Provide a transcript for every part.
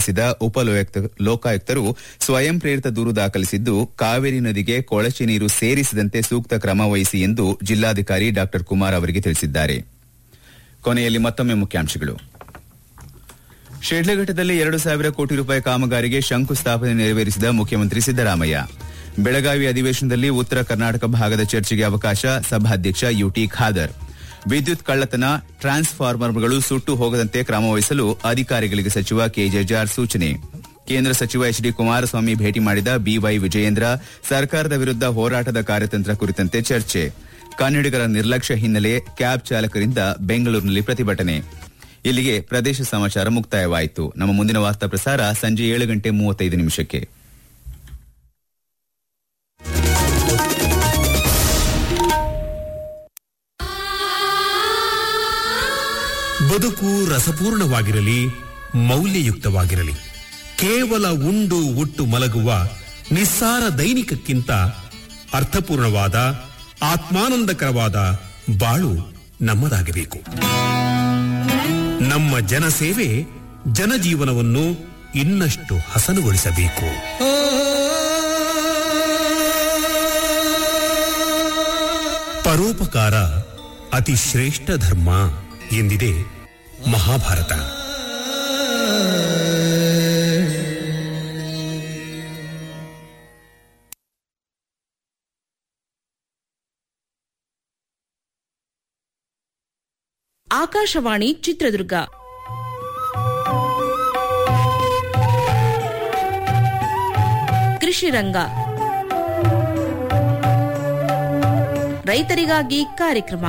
ಸಂಪರ್ಕಿಸಿದ ಉಪ ಲೋಕಾಯುಕ್ತರು ಸ್ವಯಂ ಪ್ರೇರಿತ ದೂರು ದಾಖಲಿಸಿದ್ದು ಕಾವೇರಿ ನದಿಗೆ ಕೊಳಚೆ ನೀರು ಸೇರಿಸದಂತೆ ಸೂಕ್ತ ಕ್ರಮ ವಹಿಸಿ ಎಂದು ಜಿಲ್ಲಾಧಿಕಾರಿ ಡಾ ಕುಮಾರ್ ಅವರಿಗೆ ತಿಳಿಸಿದ್ದಾರೆ ಕೊನೆಯಲ್ಲಿ ಮತ್ತೊಮ್ಮೆ ಮುಖ್ಯಾಂಶಗಳು ಶಿಡ್ಲಘಟ್ಟದಲ್ಲಿ ಎರಡು ಸಾವಿರ ಕೋಟಿ ರೂಪಾಯಿ ಕಾಮಗಾರಿಗೆ ಶಂಕುಸ್ಥಾಪನೆ ನೆರವೇರಿಸಿದ ಮುಖ್ಯಮಂತ್ರಿ ಸಿದ್ದರಾಮಯ್ಯ ಬೆಳಗಾವಿ ಅಧಿವೇಶನದಲ್ಲಿ ಉತ್ತರ ಕರ್ನಾಟಕ ಭಾಗದ ಚರ್ಚೆಗೆ ಅವಕಾಶ ಸಭಾಧ್ಯಕ್ಷ ಯುಟಿ ಖಾದರ್ ವಿದ್ಯುತ್ ಕಳ್ಳತನ ಟ್ರಾನ್ಸ್ಫಾರ್ಮರ್ಗಳು ಸುಟ್ಟು ಹೋಗದಂತೆ ಕ್ರಮ ವಹಿಸಲು ಅಧಿಕಾರಿಗಳಿಗೆ ಸಚಿವ ಕೆಜೆಜಾರ್ ಸೂಚನೆ ಕೇಂದ್ರ ಸಚಿವ ಎಚ್ ಡಿ ಕುಮಾರಸ್ವಾಮಿ ಭೇಟಿ ಮಾಡಿದ ಬಿವೈ ವಿಜಯೇಂದ್ರ ಸರ್ಕಾರದ ವಿರುದ್ಧ ಹೋರಾಟದ ಕಾರ್ಯತಂತ್ರ ಕುರಿತಂತೆ ಚರ್ಚೆ ಕನ್ನಡಿಗರ ನಿರ್ಲಕ್ಷ್ಯ ಹಿನ್ನೆಲೆ ಕ್ಯಾಬ್ ಚಾಲಕರಿಂದ ಬೆಂಗಳೂರಿನಲ್ಲಿ ಪ್ರತಿಭಟನೆ ಇಲ್ಲಿಗೆ ಪ್ರದೇಶ ಸಮಾಚಾರ ಮುಕ್ತಾಯವಾಯಿತು ನಮ್ಮ ಮುಂದಿನ ವಾರ್ತಾ ಪ್ರಸಾರ ಸಂಜೆ ಏಳು ಗಂಟೆ ಮೂವತ್ತೈದು ನಿಮಿಷಕ್ಕೆ ಬದುಕು ರಸಪೂರ್ಣವಾಗಿರಲಿ ಮೌಲ್ಯಯುಕ್ತವಾಗಿರಲಿ ಕೇವಲ ಉಂಡು ಉಟ್ಟು ಮಲಗುವ ನಿಸ್ಸಾರ ದೈನಿಕಕ್ಕಿಂತ ಅರ್ಥಪೂರ್ಣವಾದ ಆತ್ಮಾನಂದಕರವಾದ ಬಾಳು ನಮ್ಮದಾಗಬೇಕು ನಮ್ಮ ಜನಸೇವೆ ಜನಜೀವನವನ್ನು ಇನ್ನಷ್ಟು ಹಸನುಗೊಳಿಸಬೇಕು ಪರೋಪಕಾರ ಅತಿ ಶ್ರೇಷ್ಠ ಧರ್ಮ ಎಂದಿದೆ ಮಹಾಭಾರತ ಆಕಾಶವಾಣಿ ಚಿತ್ರದುರ್ಗ ಕೃಷಿ ರಂಗ ರೈತರಿಗಾಗಿ ಕಾರ್ಯಕ್ರಮ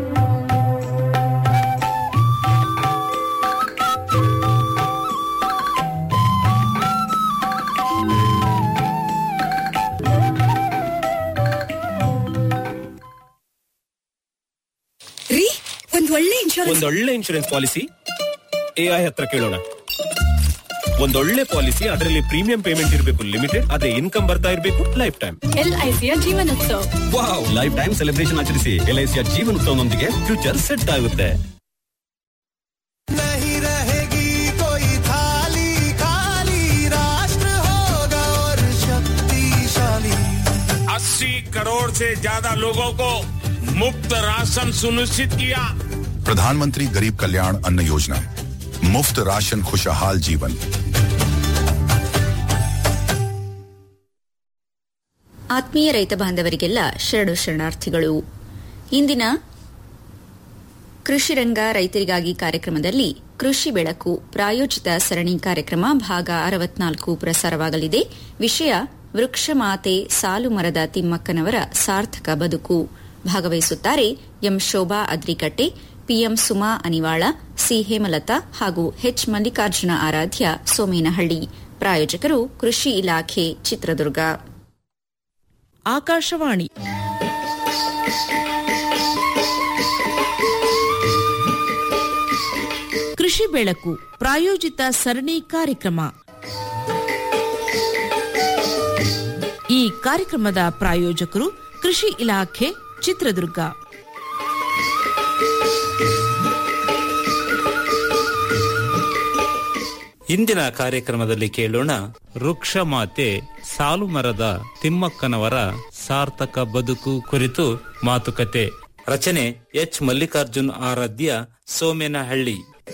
ರೀ ಒಂದ್ ಒಳ್ಳೆ ಇನ್ಶೂರೆನ್ಸ್ ಒಂದೊಳ್ಳೆ ಇನ್ಶೂರೆನ್ಸ್ ಪಾಲಿಸಿ ಎಐ ಹತ್ರ ಕೇಳೋಣ ಒಂದೊಳ್ಳೆ ಪಾಲಿಸಿ ಅದರಲ್ಲಿ ಪ್ರೀಮಿಯಂ ಪೇಮೆಂಟ್ ಇರಬೇಕು ಲಿಮಿಟೆಡ್ ಅದೇ ಇನ್ಕಮ್ ಬರ್ತಾ ಇರಬೇಕು ಲೈಫ್ ಟೈಮ್ ಎಲ್ಐಸಿಯ Jeevanotsav wow life time celebration ಆಚರಿಸಿ ಎಲ್ಐಸಿಯ ಜೀವನೋತ್ಸವನೊಂದಿಗೆ ಫ್ಯೂಚರ್ ಸೆಟ್ ಆಗುತ್ತೆ नहीं रहेगी कोई थाली खाली राष्ट्र होगा और शक्तिशाली अस्सी करोड़ से ज्यादा लोगों को मुफ्त राशन सुनिश्चित किया प्रधानमंत्री गरीब कल्याण अन्न योजना मुफ्त राशन खुशहाल जीवन ಆತ್ಮೀಯ ರೈತ ಬಾಂಧವರಿಗೆಲ್ಲ ಶರಣು ಶರಣಾರ್ಥಿಗಳು ಇಂದಿನ ಕೃಷಿ ರಂಗ ರೈತರಿಗಾಗಿ ಕಾರ್ಯಕ್ರಮದಲ್ಲಿ ಕೃಷಿ ಬೆಳಕು ಪ್ರಾಯೋಜಿತ ಸರಣಿ ಕಾರ್ಯಕ್ರಮ ಭಾಗ ಅರವತ್ನಾಲ್ಕು ಪ್ರಸಾರವಾಗಲಿದೆ ವಿಷಯ ವೃಕ್ಷ ಮಾತೆ ಸಾಲು ಮರದ ತಿಮ್ಮಕ್ಕನವರ ಸಾರ್ಥಕ ಬದುಕು ಭಾಗವಹಿಸುತ್ತಾರೆ M Shobha Adrikatte PM Suma Anivala C Hemalatha ಹಾಗೂ ಎಚ್ ಮಲ್ಲಿಕಾರ್ಜುನ ಆರಾಧ್ಯ ಸೋಮೇನಹಳ್ಳಿ ಪ್ರಾಯೋಜಕರು ಕೃಷಿ ಇಲಾಖೆ ಚಿತ್ರದುರ್ಗ ಆಕಾಶವಾಣಿ ಕೃಷಿ ಬೆಳಕು ಪ್ರಾಯೋಜಿತ ಸರಣಿ ಕಾರ್ಯಕ್ರಮ ಈ ಕಾರ್ಯಕ್ರಮದ ಪ್ರಾಯೋಜಕರು ಕೃಷಿ ಇಲಾಖೆ ಚಿತ್ರದುರ್ಗ ಇಂದಿನ ಕಾರ್ಯಕ್ರಮದಲ್ಲಿ ಕೇಳೋಣ ವೃಕ್ಷ ಮಾತೆ ಸಾಲು ಮರದ ತಿಮ್ಮಕ್ಕನವರ ಸಾರ್ಥಕ ಬದುಕು ಕುರಿತು ಮಾತುಕತೆ ರಚನೆ ಎಚ್ ಮಲ್ಲಿಕಾರ್ಜುನ್ ಆರಾಧ್ಯ ಸೋಮೇನಹಳ್ಳಿ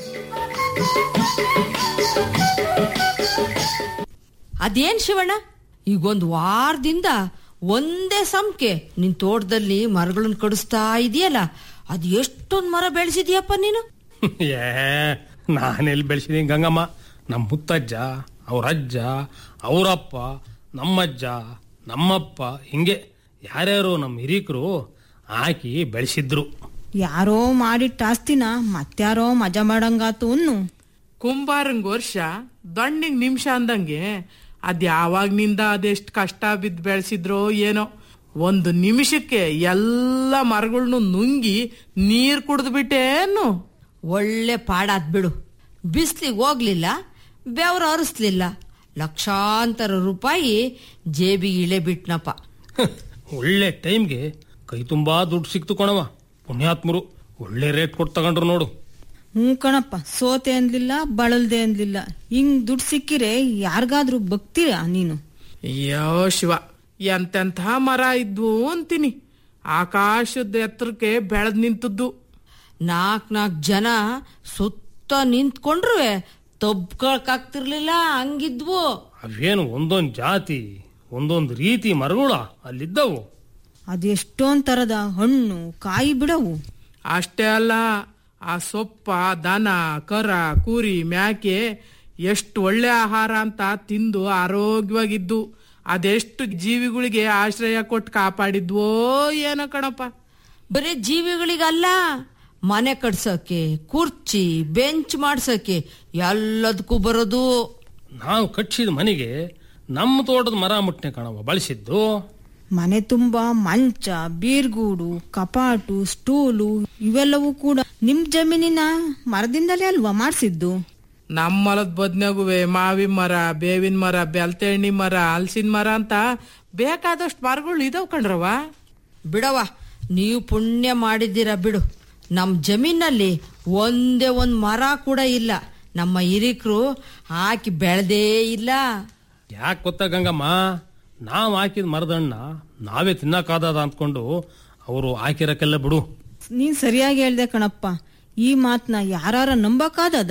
ಅದೇನ್ ಶಿವಣ್ಣ ಈಗೊಂದು ವಾರದಿಂದ ಒಂದೇ ಸಂಖ್ಯೆ ನಿನ್ ತೋಟದಲ್ಲಿ ಮರಗಳನ್ನ ಕಡಿಸ್ತಾ ಇದೆಯಲ್ಲ ಅದ್ ಎಷ್ಟೊಂದ್ ಮರ ಬೆಳೆಸಿದ್ಯಪ್ಪ ನೀನು ಏ ನಾನೆಲ್ಲಿ ಬೆಳೆಸಿದೀನಿ ಗಂಗಮ್ಮ ನಮ್ಮ ಮುತ್ತಜ್ಜ ಅವ್ರ ಅಜ್ಜ ಅವರಪ್ಪ ನಮ್ಮಜ್ಜ ನಮ್ಮಪ್ಪ ಹಿಂಗೆ ಯಾರ್ಯಾರು ನಮ್ಮ ಹಿರೀಕರು ಹಾಕಿ ಬೆಳೆಸಿದ್ರು ಯಾರೋ ಮಾಡಿಟ್ಟ ಆಸ್ತಿನ ಮತ್ಯಾರೋ ಮಜಾ ಮಾಡಂಗಾತು ಅನ್ನು ಕುಂಬಾರಂಗ್ ವರ್ಷ ದಣ್ಣಿಗ್ ನಿಮಿಷ ಅಂದಂಗೆ ಅದ್ ಯಾವಾಗ್ನಿಂದ ಅದೆಷ್ಟ್ ಕಷ್ಟ ಬಿದ್ದು ಬೆಳೆಸಿದ್ರೋ ಏನೋ ಒಂದು ನಿಮಿಷಕ್ಕೆ ಎಲ್ಲ ಮರಗಳ್ನು ನುಂಗಿ ನೀರ್ ಕುಡ್ದು ಬಿಟ್ಟೇನು ಒಳ್ಳೆ ಪಾಡಾದ್ ಬಿಡು ಬಿಸ್ಲಿಗೆ ಹೋಗ್ಲಿಲ್ಲ ಬೆವ್ರ ಹರಿಸ್ಲಿಲ್ಲ ಲಕ್ಷಾಂತರ ರೂಪಾಯಿ ಜೇಬಿಗೆ ಇಳೆ ಬಿಟ್ನಪ್ಪ ಒಳ್ಳೆ ಟೈಮ್ಗೆ ಕೈ ತುಂಬಾ ದುಡ್ಡು ಸಿಕ್ತು ಕಣವ ಪುಣ್ಯಾತ್ಮರು ಒಳ್ಳೆ ರೇಟ್ ಕೊಟ್ಟು ತಗೊಂಡ್ರು ನೋಡು ಹ್ಞೂ ಕಣಪ್ಪ ಸೋತೆ ಅನ್ಲಿಲ್ಲ ಬಳಲ್ದೆ ಅನ್ಲಿಲ್ಲ ಹಿಂಗ್ ದುಡ್ಡು ಸಿಕ್ಕಿರೆ ಯಾರಿಗಾದ್ರೂ ಬಗ್ತೀರಾ ನೀನು ಅಯ್ಯೋ ಶಿವ ಎಂತೆಂಥ ಮರ ಇದ್ವು ಅಂತೀನಿ ಆಕಾಶದ ಎತ್ತರಕ್ಕೆ ಬೆಳೆದ್ ನಿಂತದ್ದು ನಾಲ್ಕ್ ನಾಲ್ಕ್ ಜನ ಸುತ್ತ ನಿಂತ್ಕೊಂಡ್ರು ತಬ್ಕೊಳಕಾಗ್ತಿರ್ಲಿಲ್ಲ ಹಂಗಿದ್ವು ಅವೇನು ಒಂದೊಂದು ಜಾತಿ ಒಂದೊಂದು ರೀತಿ ಮರಗಳ ಅಲ್ಲಿದ್ದವು ಅದೆಷ್ಟೊಂದ್ ತರದ ಹಣ್ಣು ಕಾಯಿ ಬಿಡವು ಅಷ್ಟೇ ಅಲ್ಲ ಆ ಸೊಪ್ಪ ದನ ಕರ ಕುರಿ ಮ್ಯಾಕೆ ಎಷ್ಟು ಒಳ್ಳೆ ಆಹಾರ ಅಂತ ತಿಂದು ಆರೋಗ್ಯವಾಗಿದ್ದು ಅದೆಷ್ಟು ಜೀವಿಗಳಿಗೆ ಆಶ್ರಯ ಕೊಟ್ಟು ಕಾಪಾಡಿದ್ವೋ ಏನೋ ಕಣಪ್ಪ ಬರೀ ಜೀವಿಗಳಿಗಲ್ಲ ಮನೆ ಕಟ್ಸೋಕೆ ಕುರ್ಚಿ ಬೆಂಚ್ ಮಾಡ್ಸೋಕೆ ಎಲ್ಲದಕ್ಕೂ ಬರೋದು ನಾವು ಕಟ್ಸಿದ ಮನೆಗೆ ನಮ್ಮ ತೋಟದ ಮರ ಮುಟ್ಟನೆ ಕಣವ ಬಳಸಿದ್ದು ಮನೆ ತುಂಬಾ ಮಂಚ ಬೀರ್ಗೂಡು ಕಪಾಟು ಸ್ಟೂಲು ಇವೆಲ್ಲವೂ ಕೂಡ ನಿಮ್ ಜಮೀನಿನ ಮರದಿಂದಲೇ ಅಲ್ವಾ ಮಾಡ್ಸಿದ್ದು ನಮ್ಮ ಹೊಲದ ಬದ್ನಾಗುವೆ ಮಾವಿನ ಮರ ಬೇವಿನ ಮರ ಬೆಲ್ತೆಣ್ಣಿ ಮರ ಹಲಸಿನ ಮರ ಅಂತ ಬೇಕಾದಷ್ಟು ಮರಗಳು ಇದಾವ್ ಕಣ್ರವ ಬಿಡವ ನೀವು ಪುಣ್ಯ ಮಾಡಿದ್ದೀರ ಬಿಡು ನಮ್ ಜಮೀನಲ್ಲಿ ಒಂದೇ ಒಂದ್ ಮರ ಕೂಡ ಇಲ್ಲ ನಮ್ಮ ಹಿರಿಕರು ಹಾಕಿ ಬೆಳೆದೇ ಇಲ್ಲ ಯಾಕೆ ಗೊತ್ತಾ ಗಂಗಮ್ಮ ನಾವು ಹಾಕಿದ ಮರದಣ್ಣ ನಾವೇ ತಿನ್ನಕ್ಕಾದದ ಅಂದ್ಕೊಂಡು ಅವರು ಹಾಕಿರಕ್ಕೆಲ್ಲ ಬಿಡು ನೀನ್ ಸರಿಯಾಗಿ ಹೇಳ್ದೆ ಕಣಪ್ಪ ಈ ಮಾತ್ನ ಯಾರಾರ ನಂಬಕ್ಕಾದದ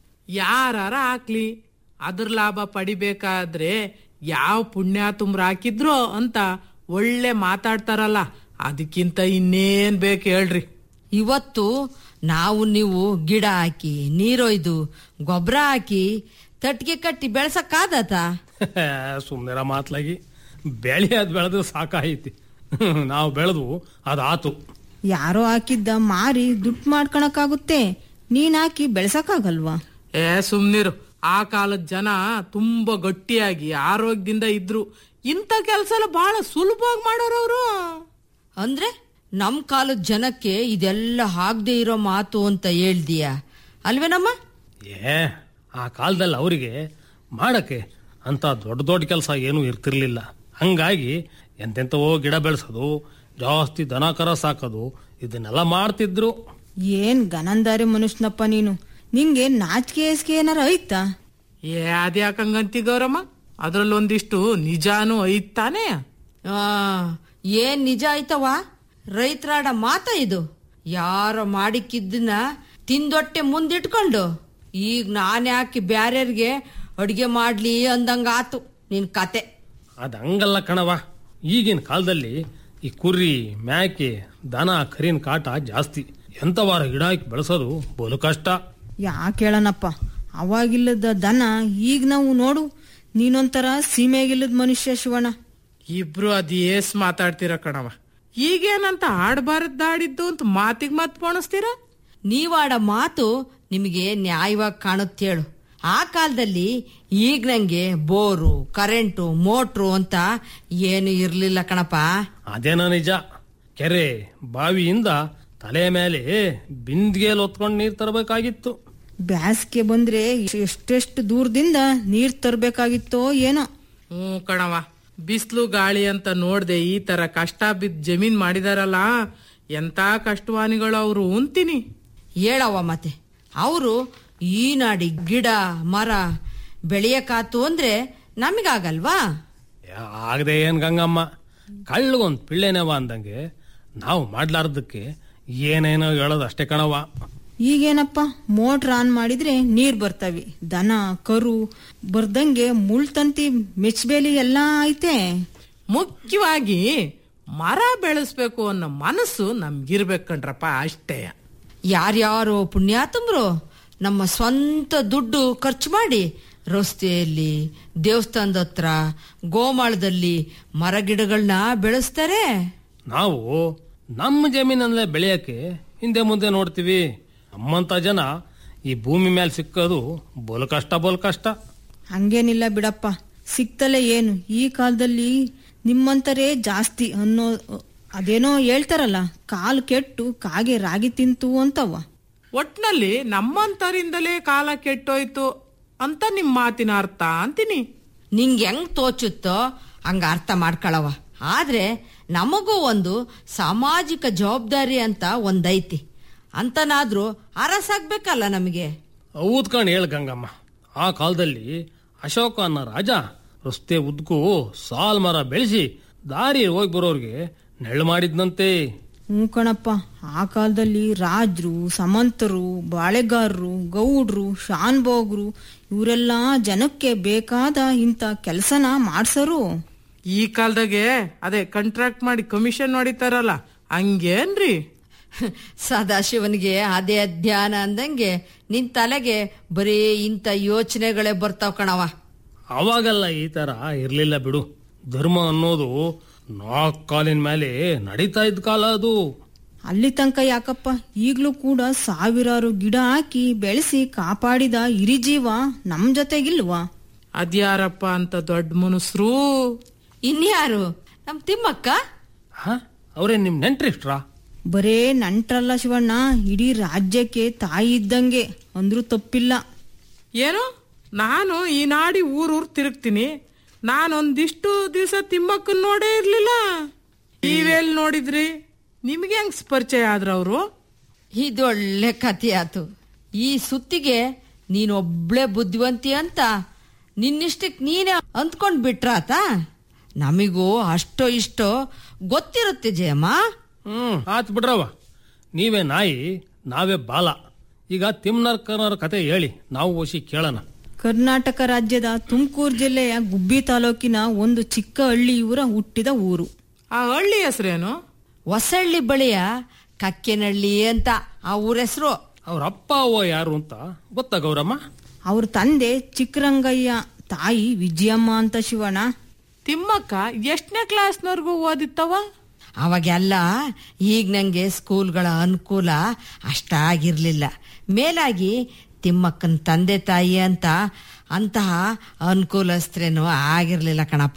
ಯಾರಾರ ಹಾಕ್ಲಿ ಅದ್ರ ಲಾಭ ಪಡಿಬೇಕಾದ್ರೆ ಯಾವ ಪುಣ್ಯಾತುಮ್ರ ಹಾಕಿದ್ರು ಅಂತ ಒಳ್ಳೆ ಮಾತಾಡ್ತಾರಲ್ಲ ಅದಕ್ಕಿಂತ ಇನ್ನೇನ್ ಬೇಕು ಹೇಳ್ರಿ ಇವತ್ತು ನಾವು ನೀವು ಗಿಡ ಹಾಕಿ ನೀರೊಯ್ದು ಗೊಬ್ಬರ ಹಾಕಿ ತಟ್ಟಿಗೆ ಕಟ್ಟಿ ಬೆಳ್ಸಕ್ಕಾದತ ಸುಮ್ಮನೆ ಮಾತ್ಲಾಗಿ ಬೆಳೆ ಅದು ಬೆಳೆದು ಸಾಕಾಯ್ತಿ ನಾವು ಬೆಳೆದು ಅದಾತು ಯಾರೋ ಹಾಕಿದ್ದ ಮಾರಿ ದುಡ್ಡು ಮಾಡ್ಕೊಳಕ್ಕಾಗುತ್ತೆ ನೀನ್ ಹಾಕಿ ಬೆಳ್ಸಕ್ಕಾಗಲ್ವಾ ಏ ಸುಮ್ನಿರು ಆ ಕಾಲದ ಜನ ತುಂಬಾ ಗಟ್ಟಿಯಾಗಿ ಆರೋಗ್ಯದಿಂದ ಇದ್ರು ಇಂಥ ಕೆಲಸ ಎಲ್ಲ ಬಹಳ ಸುಲಭವಾಗಿ ಮಾಡೋರವ್ರು ಅಂದ್ರೆ ನಮ್ ಕಾಲದ ಜನಕ್ಕೆ ಇದೆಲ್ಲ ಆಗದೆ ಇರೋ ಮಾತು ಅಂತ ಹೇಳ್ದೀಯ ಅಲ್ವೇನಮ್ಮ ಏ ಆ ಕಾಲದಲ್ಲಿ ಅವರಿಗೆ ಮಾಡಕ್ಕೆ ಅಂತ ದೊಡ್ಡ ದೊಡ್ಡ ಕೆಲಸ ಏನೂ ಇರ್ತಿರ್ಲಿಲ್ಲ ಹಂಗಾಗಿ ಎಂತೆಂಥವೋ ಗಿಡ ಬೆಳೆಸೋದು ಜಾಸ್ತಿ ದನ ಕರ ಸಾಕೋದು ಇದನ್ನೆಲ್ಲ ಮಾಡ್ತಿದ್ರು ಏನ್ ಗನಂದಾರಿ ಮನುಷ್ಯನಪ್ಪ ನೀನು ನಿಂಗೆ ನಾಚಿಕೆ ಏಸ್ಕೆ ಏನಾರ ಐತಾ ಏ ಅದ್ಯಾಕಂಗಂತಿ ಗೌರಮ್ಮ ಅದ್ರಲ್ಲಿ ಒಂದಿಷ್ಟು ನಿಜಾನು ಐತಾನೆ ಆ, ಏನ್ ನಿಜ ಆಯ್ತವ ರೈತರಾಡ ಮಾತ ಇದು ಯಾರೋ ಮಾಡಿಕ್ಕಿದ್ದನ್ನ ತಿಂದೊಟ್ಟೆ ಮುಂದಿಟ್ಕೊಂಡು ಈಗ ನಾನೇ ಹಾಕಿ ಬ್ಯಾರ್ಯಾರ್ಗೆ ಅಡ್ಗೆ ಮಾಡ್ಲಿ ಅಂದಂಗ ಆತು ನಿನ್ ಕತೆ ಅದು ಹಂಗಲ್ಲ ಕಣವ ಈಗಿನ ಕಾಲದಲ್ಲಿ ಈ ಕುರಿ ಮ್ಯಾಕೆ ದನ ಕರಿನ ಕಾಟ ಜಾಸ್ತಿ ಎಂತವಾರ ಗಿಡ ಹಾಕಿ ಬೆಳೆಸೋದು ಬೋಲು ಕಷ್ಟ ಯಾಕೆ ಹೇಳನಪ್ಪ ಅವಾಗಿಲ್ಲದ ದನ ಈಗ ನಾವು ನೋಡು ನೀನೊಂಥರ ಸೀಮೆಗಿಲ್ಲದ ಮನುಷ್ಯ ಶಿವಣ್ಣ ಇಬ್ರು ಅದೇಸ್ ಮಾತಾಡ್ತೀರ ಕಣವ ಈಗೇನಂತ ಆಡ್ಬಾರ್ದಾಡಿದ್ದು ಅಂತ ಮಾತಿಗೆ ಮಾತು ಪೋಣಿಸ್ತೀರ ನೀವಾಡ ಮಾತು ನಿಮಗೆ ನ್ಯಾಯವಾಗಿ ಕಾಣುತ್ತೇಳು ಆ ಕಾಲದಲ್ಲಿ ಈಗ ನಂಗೆ ಬೋರು ಕರೆಂಟು ಮೋಟ್ರು ಅಂತ ಏನು ಇರ್ಲಿಲ್ಲ ಕಣಪ್ಪ ಅದೇನೋ ನಿಜ ಕೆರೆ ಬಾವಿಯಿಂದ ತಲೆ ಮೇಲೆ ಬಿಂದಿಗೆಯಲ್ಲಿ ಹೊತ್ಕೊಂಡು ನೀರು ತರಬೇಕಾಗಿತ್ತು ಬ್ಯಾಸ್ಗೆ ಬಂದ್ರೆ ಎಷ್ಟೆಷ್ಟು ದೂರದಿಂದ ನೀರ್ ತರ್ಬೇಕಾಗಿತ್ತೋ ಏನೋ ಹ್ಞೂ ಕಣವ ಬಿಸಿಲು ಗಾಳಿ ಅಂತ ನೋಡ್ದೆ ಈ ತರ ಕಷ್ಟ ಬಿದ್ದು ಜಮೀನ್ ಮಾಡಿದಾರಲ್ಲ ಎಂತ ಕಷ್ಟವಾನಿಗಳು ಅವರು ಅಂತೀನಿ ಹೇಳವ್ವ ಮತ್ತೆ ಅವರು ಈ ನಾಡಿ ಗಿಡ ಮರ ಬೆಳೆಯಕ್ಕಾತು ಅಂದ್ರೆ ನಮಗಾಗಲ್ವಾ ಆಗದೆ ಏನ್ ಗಂಗಮ್ಮ ಕಳ್ಳಗೊಂದ್ ಪಿಳ್ಳೆನವ ಅಂದಂಗೆ ನಾವು ಮಾಡ್ಲಾರ್ದಕ್ಕೆ ಏನೇನೋ ಹೇಳೋದು ಅಷ್ಟೇ ಕಣವ ಈಗೇನಪ್ಪ ಮೋಟ್ರ್ ಆನ್ ಮಾಡಿದ್ರೆ ನೀರ್ ಬರ್ತವೆ ದನ ಕರು ಬರ್ದಂಗೆ ಮುಳ್ತಂತಿ ಮೆಚ್ಬೇಲಿ ಎಲ್ಲ ಐತೆ ಮುಖ್ಯವಾಗಿ ಮರ ಬೆಳೆಸ್ಬೇಕು ಅನ್ನೋ ಮನಸ್ಸು ನಮ್ಗಿರ್ಬೇಕು ಕಣ್ರಪ್ಪ ಅಷ್ಟೇ ಯಾರ್ಯಾರೋ ಪುಣ್ಯಾತಂಬ್ರು ನಮ್ಮ ಸ್ವಂತ ದುಡ್ಡು ಖರ್ಚು ಮಾಡಿ ರಸ್ತೆಯಲ್ಲಿ ದೇವಸ್ಥಾನದ ಹತ್ರ ಗೋಮಾಳದಲ್ಲಿ ಮರ ಗಿಡಗಳನ್ನ ಬೆಳೆಸ್ತಾರೆ ನಾವು ನಮ್ಮ ಜಮೀನಲ್ಲೇ ಬೆಳೆಯಕ್ಕೆ ಹಿಂದೆ ಮುಂದೆ ನೋಡ್ತೀವಿ ನಮ್ಮಂತ ಜನ ಈ ಭೂಮಿ ಮೇಲೆ ಸಿಕ್ಕೋದು ಬೋಲ್ ಕಷ್ಟ ಬೋಲ್ ಕಷ್ಟ ಹಂಗೇನಿಲ್ಲ ಬಿಡಪ್ಪ ಸಿಕ್ತಲೇ ಏನು ಈ ಕಾಲದಲ್ಲಿ ನಿಮ್ಮಂತರೇ ಜಾಸ್ತಿ ಅನ್ನೋ ಅದೇನೋ ಹೇಳ್ತಾರಲ್ಲ ಕಾಲು ಕೆಟ್ಟು ಕಾಗೆ ರಾಗಿ ತಿಂತು ಅಂತವ ಒಟ್ನಲ್ಲಿ ನಮ್ಮಂತರಿಂದಲೇ ಕಾಲ ಕೆಟ್ಟೋಯ್ತು ಅಂತ ನಿಮ್ ಮಾತಿನ ಅರ್ಥ ಅಂತೀನಿ ನಿಂಗೆ ಹೆಂಗ್ ತೋಚುತ್ತೋ ಹಂಗ ಅರ್ಥ ಮಾಡ್ಕೊಳವ ಆದ್ರೆ ನಮಗೂ ಒಂದು ಸಾಮಾಜಿಕ ಜವಾಬ್ದಾರಿ ಅಂತ ಒಂದೈತಿ ಅಂತನಾದ್ರೂ ಅರಸಾಗ್ಬೇಕಲ್ಲ ನಮಗೆ ಹೌದ್ ಕಣ್ ಹೇಳ್ ಗಂಗಮ್ಮ ಆ ಕಾಲದಲ್ಲಿ ಅಶೋಕ ಅನ್ನೋ ರಾಜ ರಸ್ತೆ ಉದ್ದಕ್ಕೂ ಸಾಲ್ ಮರ ಬೆಳೆಸಿ ದಾರಿ ಹೋಗಿ ಬರೋರ್ಗೆ ನೆರಳು ಮಾಡಿದ್ನಂತೆ ಹ್ಞೂ ಕಣಪ್ಪ ಆ ಕಾಲದಲ್ಲಿ ರಾಜ್ರು ಸಮಂತರು ಬಾಳೆಗಾರರು ಗೌಡ್ರು ಶಾನ್ಭೋಗ್ರು ಇವರೆಲ್ಲ ಜನಕ್ಕೆ ಬೇಕಾದ ಇಂಥ ಕೆಲಸನ ಮಾಡ್ಸರು ಈ ಕಾಲದಾಗೆ ಅದೇ ಕಾಂಟ್ರಾಕ್ಟ್ ಮಾಡಿ ಕಮಿಷನ್ ಹೊಡಿತಾರಲ್ಲ ಹಂಗೇನ್ರಿ ಸದಾಶಿವನಿಗೆ ಅದೇ ಧ್ಯಾನ ಅಂದಂಗೆ ನಿನ್ ತಲೆಗೆ ಬರೀ ಇಂಥ ಯೋಚನೆಗಳೇ ಬರ್ತಾವ್ ಕಣವ ಅವಾಗೆಲ್ಲ ಈ ತರ ಇರ್ಲಿಲ್ಲ ಬಿಡು ಧರ್ಮ ಅನ್ನೋದು ನಾಲ್ಕು ಕಾಲಿನ ಮೇಲೆ ನಡೀತಾ ಇದ್ದ ಕಾಲ ಅದು ಅಲ್ಲಿ ತನಕ ಯಾಕಪ್ಪ ಈಗ್ಲೂ ಕೂಡ ಸಾವಿರಾರು ಗಿಡ ಹಾಕಿ ಬೆಳೆಸಿ ಕಾಪಾಡಿದ ಹಿರಿಜೀವ ನಮ್ ಜೊತೆಗಿಲ್ವಾ ಅದ್ಯಾರಪ್ಪ ಅಂತ ದೊಡ್ಡ ಮನುಷ್ರು ಇನ್ಯಾರು ನಮ್ ತಿಮ್ಮಕ್ಕ ಅವರೇ ನಿಮ್ ನೆಂಟ್ರಿಷ್ಟ್ರಾ ಬರೇ ನಂಟ್ರಲ್ಲ ಶಿವಣ್ಣ ಇಡೀ ರಾಜ್ಯಕ್ಕೆ ತಾಯಿ ಇದ್ದಂಗೆ ಅಂದ್ರೂ ತಪ್ಪಿಲ್ಲ ಏನು ನಾನು ಈ ನಾಡಿ ಊರೂರ್ ತಿರುಗ್ತೀನಿ ನಾನೊಂದಿಷ್ಟು ದಿವಸ ತಿಮ್ಮಕ್ಕನ್ ನೋಡೇ ಇರ್ಲಿಲ್ಲ ನೀವೆಲ್ ನೋಡಿದ್ರಿ ನಿಮ್ಗೆ ಹೆಂಗ್ ಪರಿಚಯ ಆದ್ರವ್ರು ಇದೊಳ್ಳೆ ಕಥೆ ಆತು ಈ ಸುತ್ತಿಗೆ ನೀನೊಬ್ಳೆ ಬುದ್ಧಿವಂತಿ ಅಂತ ನಿನ್ನಿಷ್ಟಕ್ ನೀನೇ ಅಂದ್ಕೊಂಡ್ ಬಿಟ್ರಾತ ನಮಿಗೂ ಅಷ್ಟೋ ಇಷ್ಟೋ ಗೊತ್ತಿರುತ್ತೆ ಜಯಮ್ಮ ಹ್ಮ್ ಆತ್ ಬಿಡ್ರವ ನೀವೇ ನಾಯಿ ನಾವೇ ಬಾಲ ಈಗ ತಿಮ್ನರ್ಕನವ್ರ ಕತೆ ಹೇಳಿ ನಾವು ಓಸಿ ಕೇಳೋಣ ಕರ್ನಾಟಕ ರಾಜ್ಯದ ತುಮಕೂರು ಜಿಲ್ಲೆಯ ಗುಬ್ಬಿ ತಾಲೂಕಿನ ಒಂದು ಚಿಕ್ಕ ಹಳ್ಳಿ ಇವರ ಹುಟ್ಟಿದ ಊರು ಆ ಹಳ್ಳಿ ಹೆಸರೇನು ಹೊಸಳ್ಳಿ ಬಳಿಯ ಕಕ್ಕೆನಹಳ್ಳಿ ಅಂತ ಆ ಊರ ಹೆಸರು ಅವ್ರ ಅಪ್ಪ ಅವ್ವ ಯಾರು ಅಂತ ಗೊತ್ತಾ ಗೌರಮ್ಮ ಅವ್ರ ತಂದೆ ಚಿಕ್ಕರಂಗಯ್ಯ ತಾಯಿ ವಿಜಯಮ್ಮ ಅಂತ ಶಿವಣ್ಣ ತಿಮ್ಮಕ್ಕ ಎಷ್ಟನೇ ಕ್ಲಾಸ್ನವರೆಗೂ ಓದಿತ್ತವ ಅವಾಗೆಲ್ಲ ಈಗ ನಂಗೆ ಸ್ಕೂಲ್ಗಳ ಅನುಕೂಲ ಅಷ್ಟಾಗಿರ್ಲಿಲ್ಲ ಮೇಲಾಗಿ ತಿಮ್ಮಕ್ಕನ ತಂದೆ ತಾಯಿ ಅಂತ ಅಂತಹ ಅನುಕೂಲಸ್ತ್ರೇನು ಆಗಿರ್ಲಿಲ್ಲ ಕಣಪ್ಪ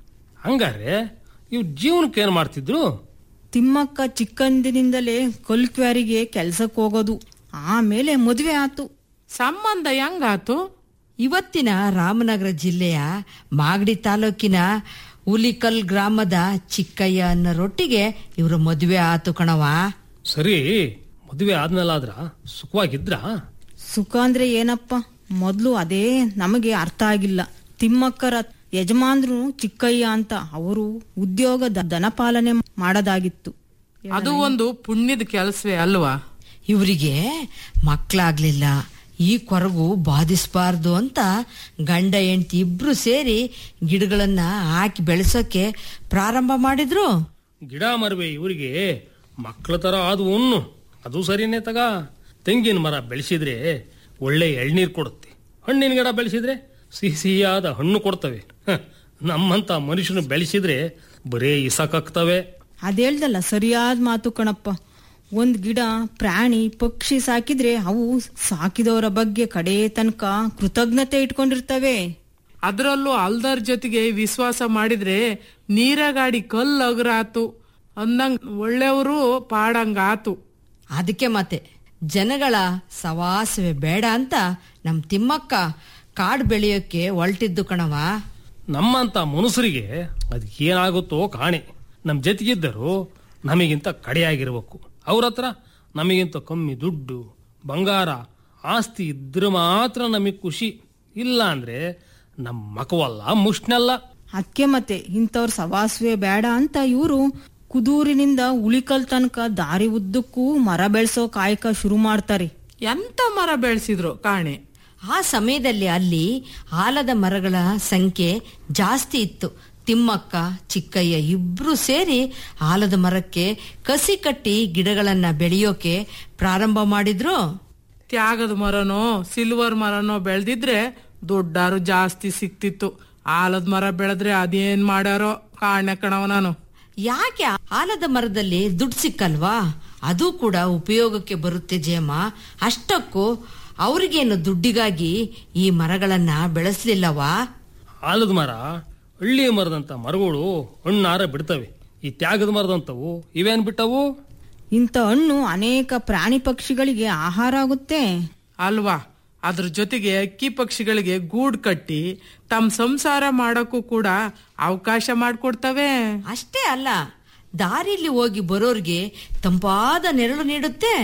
ಹಂಗಾರೆ ಇವ್ ಜೀವನಕ್ಕೆ ಏನ್ ಮಾಡ್ತಿದ್ರು ತಿಮ್ಮಕ್ಕ ಚಿಕ್ಕಂದಿನಿಂದಲೇ ಕಲ್ಕ್ವಾರಿಗೆ ಕೆಲ್ಸಕ್ಕೆ ಹೋಗೋದು ಆಮೇಲೆ ಮದುವೆ ಆತು ಸಂಬಂಧ ಹೆಂಗಾತು ಇವತ್ತಿನ ರಾಮನಗರ ಜಿಲ್ಲೆಯ ಮಾಗಡಿ ತಾಲೂಕಿನ ಹುಲಿಕಲ್ ಗ್ರಾಮದ ಚಿಕ್ಕಯ್ಯ ಅನ್ನೋರೊಟ್ಟಿಗೆ ಇವ್ರ ಮದುವೆ ಆತು ಕಣವ ಸರಿ ಮದುವೆ ಆದ್ಮೇಲಾದ್ರ ಸುಖವಾಗಿದ್ರ ಸುಖ ಅಂದ್ರೆ ಏನಪ್ಪ ಮೊದ್ಲು ಅದೇ ನಮಗೆ ಅರ್ಥ ಆಗಿಲ್ಲ ತಿಮ್ಮಕ್ಕರ ಯಜಮಾನ್ರು ಚಿಕ್ಕಯ್ಯ ಅಂತ ಅವರು ಉದ್ಯೋಗ ದ- ದನಪಾಲನೆ ಮಾಡೋದಾಗಿತ್ತು ಅದು ಒಂದು ಪುಣ್ಯದ ಕೆಲಸವೇ ಅಲ್ವಾ ಇವರಿಗೆ ಮಕ್ಕಳಾಗ್ಲಿಲ್ಲ ಈ ಕೊರಗು ಬಾಧಿಸಬಾರ್ದು ಅಂತ ಗಂಡ ಹೆಂಡತಿ ಇಬ್ರು ಸೇರಿ ಗಿಡಗಳನ್ನ ಹಾಕಿ ಬೆಳೆಸೋಕೆ ಪ್ರಾರಂಭ ಮಾಡಿದ್ರು ಗಿಡ ಮರವೆ ಇವರಿಗೆ ಮಕ್ಕಳ ತರ ಆದ್ವು ಉಣ್ಣು ಅದು ಸರಿನೇ ತಗ ತೆಂಗಿನ ಮರ ಬೆಳೆಸಿದ್ರೆ ಒಳ್ಳೆ ಎಳ್ನೀರ್ ಕೊಡುತ್ತೆ ಹಣ್ಣಿನ ಗಿಡ ಬೆಳೆಸಿದ್ರೆ ಸಿಹಿ ಸಿಹಿಯಾದ ಹಣ್ಣು ಕೊಡ್ತವೆ ಹ, ನಮ್ಮಂತ ಮನುಷ್ಯನು ಬೆಳೆಸಿದ್ರೆ ಬರೇ ಇಸಕಾಗ್ತವೆ ಅದೇಳ್ದಲ್ಲ ಸರಿಯಾದ ಮಾತು ಕಣಪ್ಪ ಒಂದ್ ಗಿಡ ಪ್ರಾಣಿ ಪಕ್ಷಿ ಸಾಕಿದ್ರೆ ಅವು ಸಾಕಿದವರ ಬಗ್ಗೆ ಕಡೆ ತನಕ ಕೃತಜ್ಞತೆ ಇಟ್ಕೊಂಡಿರ್ತವೆ ಅದ್ರಲ್ಲೂ ಅಲ್ದರ್ ಜೊತೆಗೆ ವಿಶ್ವಾಸ ಮಾಡಿದ್ರೆ ನೀರಗಾಡಿ ಕಲ್ಲು ಅಗ್ರಾತು ಅಂದಂಗ್ ಒಳ್ಳೆಯವರು ಪಾಡಂಗಾತು ಅದಕ್ಕೆ ಮತ್ತೆ ಜನಗಳ ಸವಾಸವೇ ಬೇಡ ಅಂತ ನಮ್ ತಿಮ್ಮಕ್ಕ ಕಾಡು ಬೆಳೆಯೋಕೆ ಹೊಲ್ಟಿದ್ದು ಕಣವ ನಮ್ಮಂತ ಮನುಷ್ಯರಿಗೆ ಅದ್ ಏನಾಗುತ್ತೋ ಕಾಣೆ ನಮ್ ಜೊತೆಗಿದ್ದರು ನಮಗಿಂತ ಕಡೆಯಾಗಿರ್ಬೇಕು ಅವ್ರ ಹತ್ರ ನಮಗಿಂತ ಕಮ್ಮಿ ದುಡ್ಡು ಬಂಗಾರ ಆಸ್ತಿ ಇದ್ರೆ ಮಾತ್ರ ನಮಗ್ ಖುಷಿ ಇಲ್ಲ ಅಂದ್ರೆ ನಮ್ ಮಕವಲ್ಲ ಮುಷ್ಣಲ್ಲ ಅದಕ್ಕೆ ಮತ್ತೆ ಇಂಥವ್ರ ಸವಾಸವೇ ಬೇಡ ಅಂತ ಇವರು ಕುದೂರಿನಿಂದ ಉಳಿಕಲ್ ತನಕ ದಾರಿ ಉದ್ದಕ್ಕೂ ಮರ ಬೆಳೆಸೋ ಕಾಯಕ ಶುರು ಮಾಡ್ತಾರೆ ಎಂತ ಮರ ಬೆಳೆಸಿದ್ರು ಕಾಣೆ ಆ ಸಮಯದಲ್ಲಿ ಅಲ್ಲಿ ಆಲದ ಮರಗಳ ಸಂಖ್ಯೆ ಜಾಸ್ತಿ ಇತ್ತು ತಿಮ್ಮಕ್ಕ ಚಿಕ್ಕಯ್ಯ ಇಬ್ರು ಸೇರಿ ಆಲದ ಮರಕ್ಕೆ ಕಸಿ ಕಟ್ಟಿ ಗಿಡಗಳನ್ನ ಬೆಳೆಯೋಕೆ ಪ್ರಾರಂಭ ಮಾಡಿದ್ರು ತ್ಯಾಗದ ಮರನೋ ಸಿಲ್ವರ್ ಮರನೋ ಬೆಳೆದಿದ್ರೆ ದುಡ್ಡಾರು ಜಾಸ್ತಿ ಸಿಕ್ತಿತ್ತು ಆಲದ ಮರ ಬೆಳೆದ್ರೆ ಅದೇನ್ ಮಾಡ್ಯಾರೋ ಕಾಣೆ ಕಣವ ನಾನು ಯಾಕೆ ಆಲದ ಮರದಲ್ಲಿ ದುಡ್ಡು ಸಿಕ್ಕಲ್ವಾ ಅದು ಕೂಡ ಉಪಯೋಗಕ್ಕೆ ಬರುತ್ತೆ ಜಯಮ್ಮ ಅಷ್ಟಕ್ಕೂ ಅವ್ರಿಗೇನು ದುಡ್ಡಿಗಾಗಿ ಈ ಮರಗಳನ್ನ ಬೆಳೆಸ್ಲಿಲ್ಲವಾ ಆಲದ ಮರ ಹಳ್ಳಿ ಮರದಂತ ಮರಗಳು ಹಣ್ಣಾರ ಬಿಡ್ತವೆ ಈ ತ್ಯಾಗದ ಮರದಂತವು ಇವೇನ್ ಬಿಟ್ಟವು ಇಂಥ ಹಣ್ಣು ಅನೇಕ ಪ್ರಾಣಿ ಪಕ್ಷಿಗಳಿಗೆ ಆಹಾರ ಆಗುತ್ತೆ ಅಲ್ವಾ ಅದ್ರ ಜೊತೆಗೆ ಅಕ್ಕಿ ಪಕ್ಷಿಗಳಿಗೆ ಗೂಡ್ ಕಟ್ಟಿ ತಮ್ಮ ಸಂಸಾರ ಮಾಡೋಕ್ಕೂ ಕೂಡ ಅವಕಾಶ ಮಾಡ್ಕೊಡ್ತವೆ ಅಷ್ಟೇ ಅಲ್ಲ ದಾರಿಲಿ ಹೋಗಿ ಬರೋರ್ಗೆ ತಂಪಾದ ನೆರಳು ನೀಡುತ್ತೆ